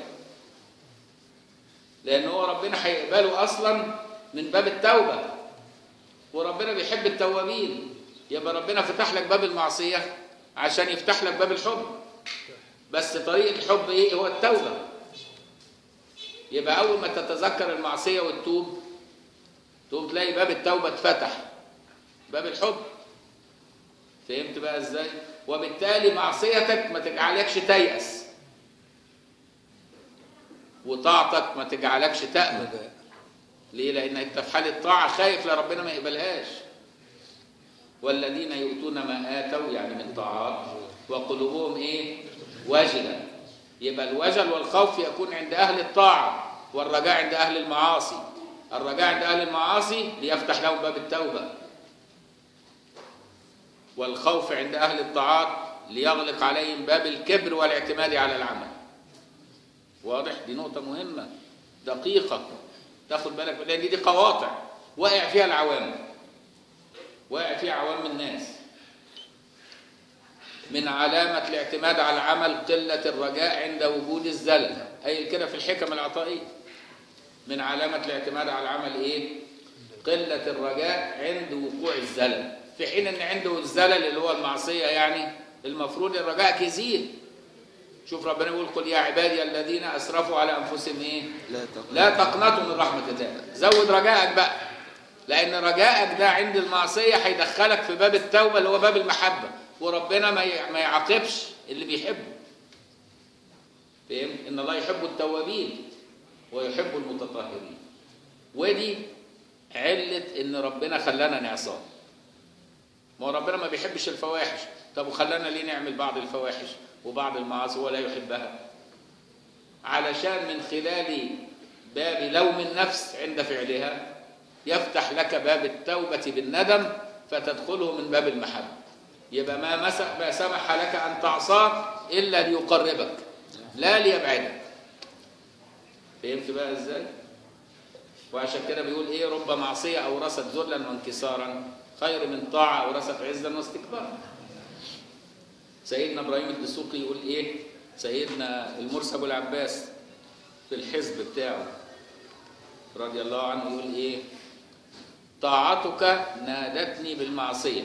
لان هو ربنا هيقبله اصلا من باب التوبه وربنا بيحب التوابين يبقى ربنا فتح لك باب المعصيه عشان يفتح لك باب الحب بس طريق الحب ايه هو التوبه يبقى اول ما تتذكر المعصيه وتتوب تقوم تلاقي باب التوبه اتفتح باب الحب فهمت بقى ازاي وبالتالي معصيتك ما تجعلكش تيأس وطاعتك ما تجعلكش تأمن رجاء ليه لان انت في حاله طاعه خايف لربنا ما يقبلهاش والذين يؤتون ما اتوا يعني من طاعات وقلوبهم ايه وجله يبقى الوجل والخوف يكون عند اهل الطاعه والرجاء عند اهل المعاصي الرجاء عند اهل المعاصي ليفتح لهم باب التوبه والخوف عند اهل الطاعات ليغلق عليهم باب الكبر والاعتماد على العمل واضح دي نقطه مهمه دقيقه تاخد بالك لان دي قواطع واقع فيها العوام واقع فيها عوام الناس من علامة الاعتماد على العمل قلة الرجاء عند وجود الزلل أي كده في الحكم العطائية من علامة الاعتماد على العمل إيه؟ قلة الرجاء عند وقوع الزلل في حين أن عنده الزلل اللي هو المعصية يعني المفروض الرجاء يزيد شوف ربنا يقول قل يا عبادي الذين أسرفوا على أنفسهم إيه؟ لا تقنطوا لا تقنطوا من رحمة الله زود رجائك بقى لأن رجائك ده عند المعصية هيدخلك في باب التوبة اللي هو باب المحبة وربنا ما ي- ما يعاقبش اللي بيحبه فاهم إن الله يحب التوابين ويحب المتطهرين ودي علة إن ربنا خلانا نعصاه ما هو ربنا ما بيحبش الفواحش طب وخلانا ليه نعمل بعض الفواحش وبعض المعاصي ولا يحبها علشان من خلال باب لوم النفس عند فعلها يفتح لك باب التوبة بالندم فتدخله من باب المحبة يبقى ما مسح ما سمح لك أن تعصاه إلا ليقربك لا ليبعدك فهمت بقى ازاي؟ وعشان كده بيقول ايه رب معصية أورثت ذلا وانكسارا خير من طاعة أورثت عزا واستكبارا سيدنا ابراهيم الدسوقي يقول ايه سيدنا المرسي ابو العباس في الحزب بتاعه رضي الله عنه يقول ايه طاعتك نادتني بالمعصيه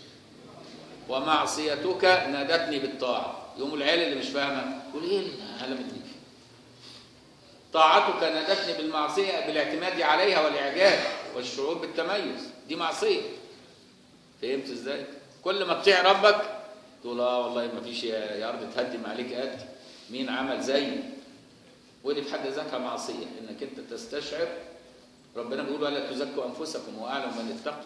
ومعصيتك نادتني بالطاعه يوم العيال اللي مش فاهمه يقول ايه العالم دي طاعتك نادتني بالمعصيه بالاعتماد عليها والاعجاب والشعور بالتميز دي معصيه فهمت ازاي كل ما تطيع ربك تقول اه والله ما فيش يا يا ارض تهدم عليك قد مين عمل زيي ودي في حد ذاتها معصيه انك انت تستشعر ربنا بيقول ولا تزكوا انفسكم واعلم من اتقى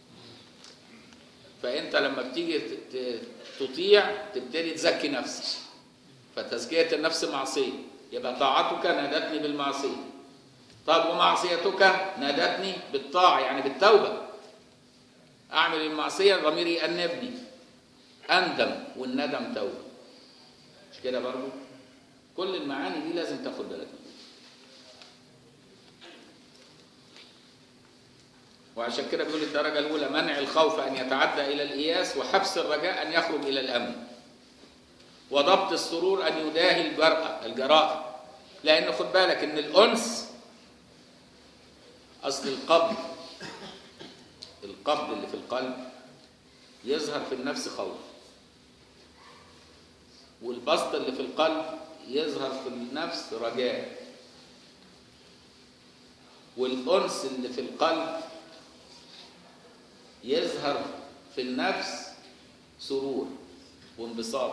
فانت لما بتيجي ت- ت- تطيع تبتدي تزكي نفسك فتزكيه النفس معصيه يبقى طاعتك نادتني بالمعصيه طب ومعصيتك نادتني بالطاعه يعني بالتوبه اعمل المعصيه ضميري يأنبني اندم والندم توبه مش كده برضو كل المعاني دي لازم تاخد بالك منها. وعشان كده بيقول الدرجة الأولى منع الخوف أن يتعدى إلى الإياس وحبس الرجاء أن يخرج إلى الأمن وضبط السرور أن يداهي الجرأة الجراءة لأن خد بالك إن الأنس أصل القبض القبض اللي في القلب يظهر في النفس خوف والبسط اللي في القلب يظهر في النفس رجاء والأنس اللي في القلب يظهر في النفس سرور وانبساط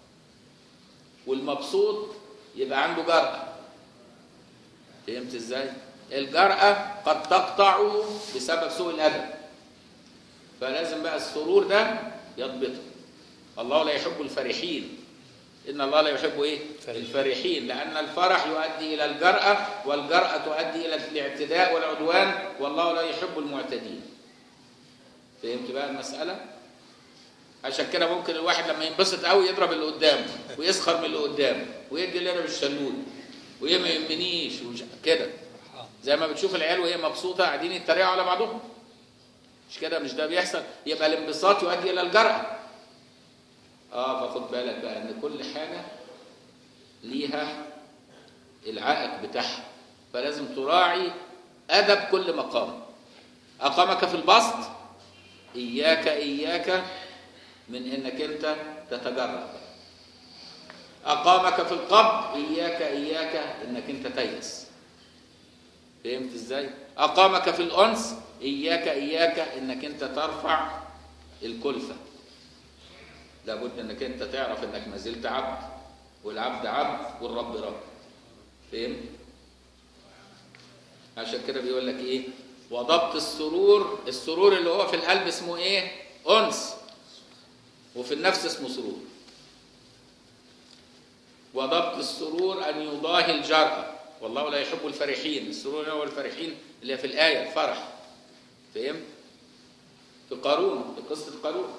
والمبسوط يبقى عنده جرأة فهمت ازاي؟ الجرأة قد تقطع بسبب سوء الأدب فلازم بقى السرور ده يضبطه الله لا يحب الفرحين إن الله لا يحب إيه؟ فرحين. الفرحين لأن الفرح يؤدي إلى الجرأة والجرأة تؤدي إلى الاعتداء والعدوان والله لا يحب المعتدين فهمت بقى المساله عشان كده ممكن الواحد لما ينبسط قوي يضرب اللي قدامه ويسخر من اللي قدامه ويدي اللي انا بالشلول وهي ما يهمنيش ومش كده زي ما بتشوف العيال وهي مبسوطه قاعدين يتريقوا على بعضهم مش كده مش ده بيحصل يبقى الانبساط يؤدي الى الجرأه اه فخد بالك بقى ان كل حاجه ليها العائق بتاعها فلازم تراعي ادب كل مقام اقامك في البسط اياك اياك من انك انت تتجرأ اقامك في القبض اياك اياك انك انت تيأس فهمت ازاي اقامك في الانس اياك اياك انك انت ترفع الكلفه لابد انك انت تعرف انك ما زلت عبد والعبد عبد والرب رب فهمت عشان كده بيقول لك ايه وضبط السرور السرور اللي هو في القلب اسمه ايه انس وفي النفس اسمه سرور وضبط السرور ان يضاهي الجرأة والله لا يحب الفرحين السرور هو الفرحين اللي في الآية الفرح فهمت في قارون في قصة قارون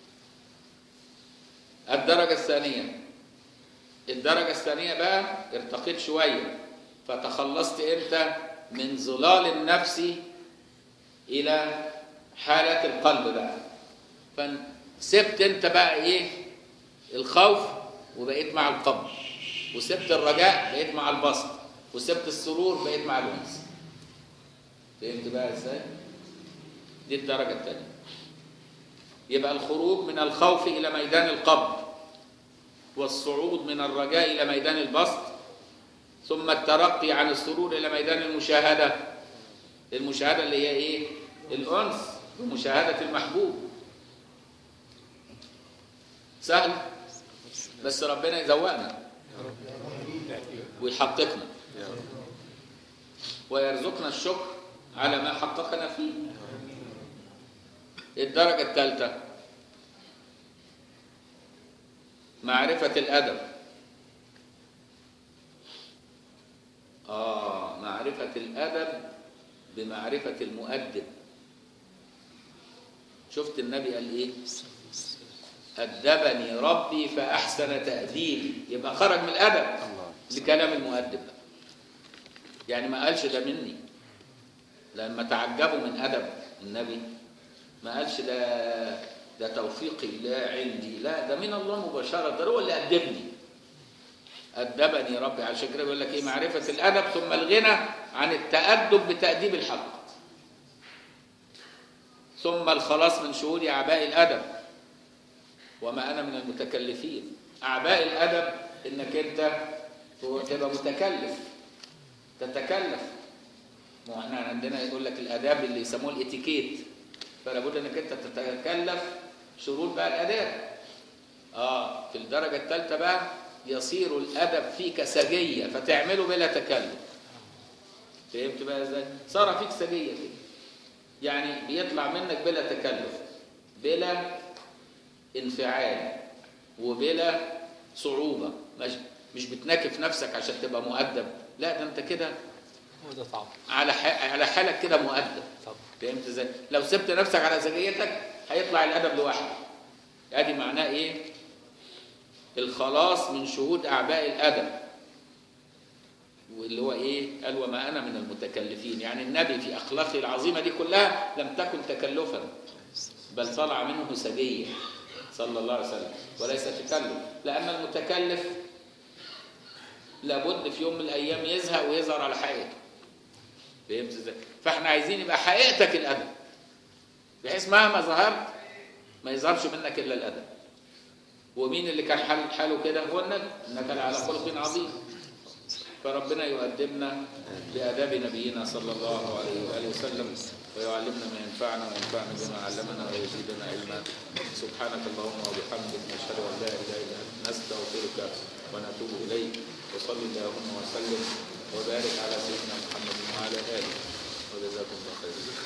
الدرجة الثانية الدرجة الثانية بقى ارتقيت شوية فتخلصت انت من ظلال النفس إلى حالة القلب بقى فسبت انت بقى ايه الخوف وبقيت مع القبر وسبت الرجاء بقيت مع البسط وسبت السرور بقيت مع الانس فهمت بقى ازاي دي الدرجة الثانية يبقى الخروج من الخوف إلى ميدان القبر والصعود من الرجاء إلى ميدان البسط ثم الترقي عن السرور إلى ميدان المشاهدة المشاهدة اللي هي إيه؟ الأنس ومشاهدة المحبوب سهل بس ربنا يزوقنا ويحققنا ويرزقنا الشكر على ما حققنا فيه الدرجة الثالثة معرفة الأدب آه معرفة الأدب بمعرفة المؤدب شفت النبي قال إيه أدبني ربي فأحسن تأديبي يبقى خرج من الأدب لكلام المؤدب يعني ما قالش ده مني لما تعجبوا من أدب النبي ما قالش ده ده توفيقي لا عندي لا ده من الله مباشرة ده هو اللي أدبني أدبني ربي عشان كده بيقول لك إيه معرفة الأدب ثم الغنى عن التأدب بتأديب الحق ثم الخلاص من شهود أعباء الأدب وما أنا من المتكلفين أعباء الأدب إنك أنت تبقى متكلف تتكلف ما احنا عندنا يقول لك الآداب اللي يسموه الاتيكيت فلا بد انك انت تتكلف شروط بقى الاداب اه في الدرجه الثالثه بقى يصير الادب فيك سجيه فتعمله بلا تكلف فهمت بقى ازاي صار فيك سجيه كده يعني بيطلع منك بلا تكلف بلا انفعال وبلا صعوبه مش مش بتناكف نفسك عشان تبقى مؤدب لا ده انت كده هو ده طعم على ح... على حالك كده مؤدب طب فهمت ازاي؟ لو سبت نفسك على سجيتك هيطلع الادب لوحده. ادي معناه ايه؟ الخلاص من شهود اعباء الادب. واللي هو ايه؟ قال وما انا من المتكلفين، يعني النبي في اخلاقه العظيمه دي كلها لم تكن تكلفا بل طلع منه سجيه صلى الله عليه وسلم وليس تكلف، لان المتكلف لابد في يوم من الايام يزهق ويظهر على حقيقته. فهمت ازاي؟ فاحنا عايزين يبقى حقيقتك الادب. بحيث مهما ظهرت ما يظهرش منك الا الادب. ومين اللي كان حال حاله كده؟ هو النبي، انك لعلى خلق عظيم. فربنا يؤدبنا بآداب نبينا صلى الله عليه وآله وسلم ويعلمنا ما ينفعنا وينفعنا بما علمنا ويزيدنا علما سبحانك اللهم وبحمدك نشهد أن لا إله إلا أنت نستغفرك ونتوب إليك وصل اللهم وسلم وبارك على سيدنا محمد وعلى آله وجزاكم الله خيرا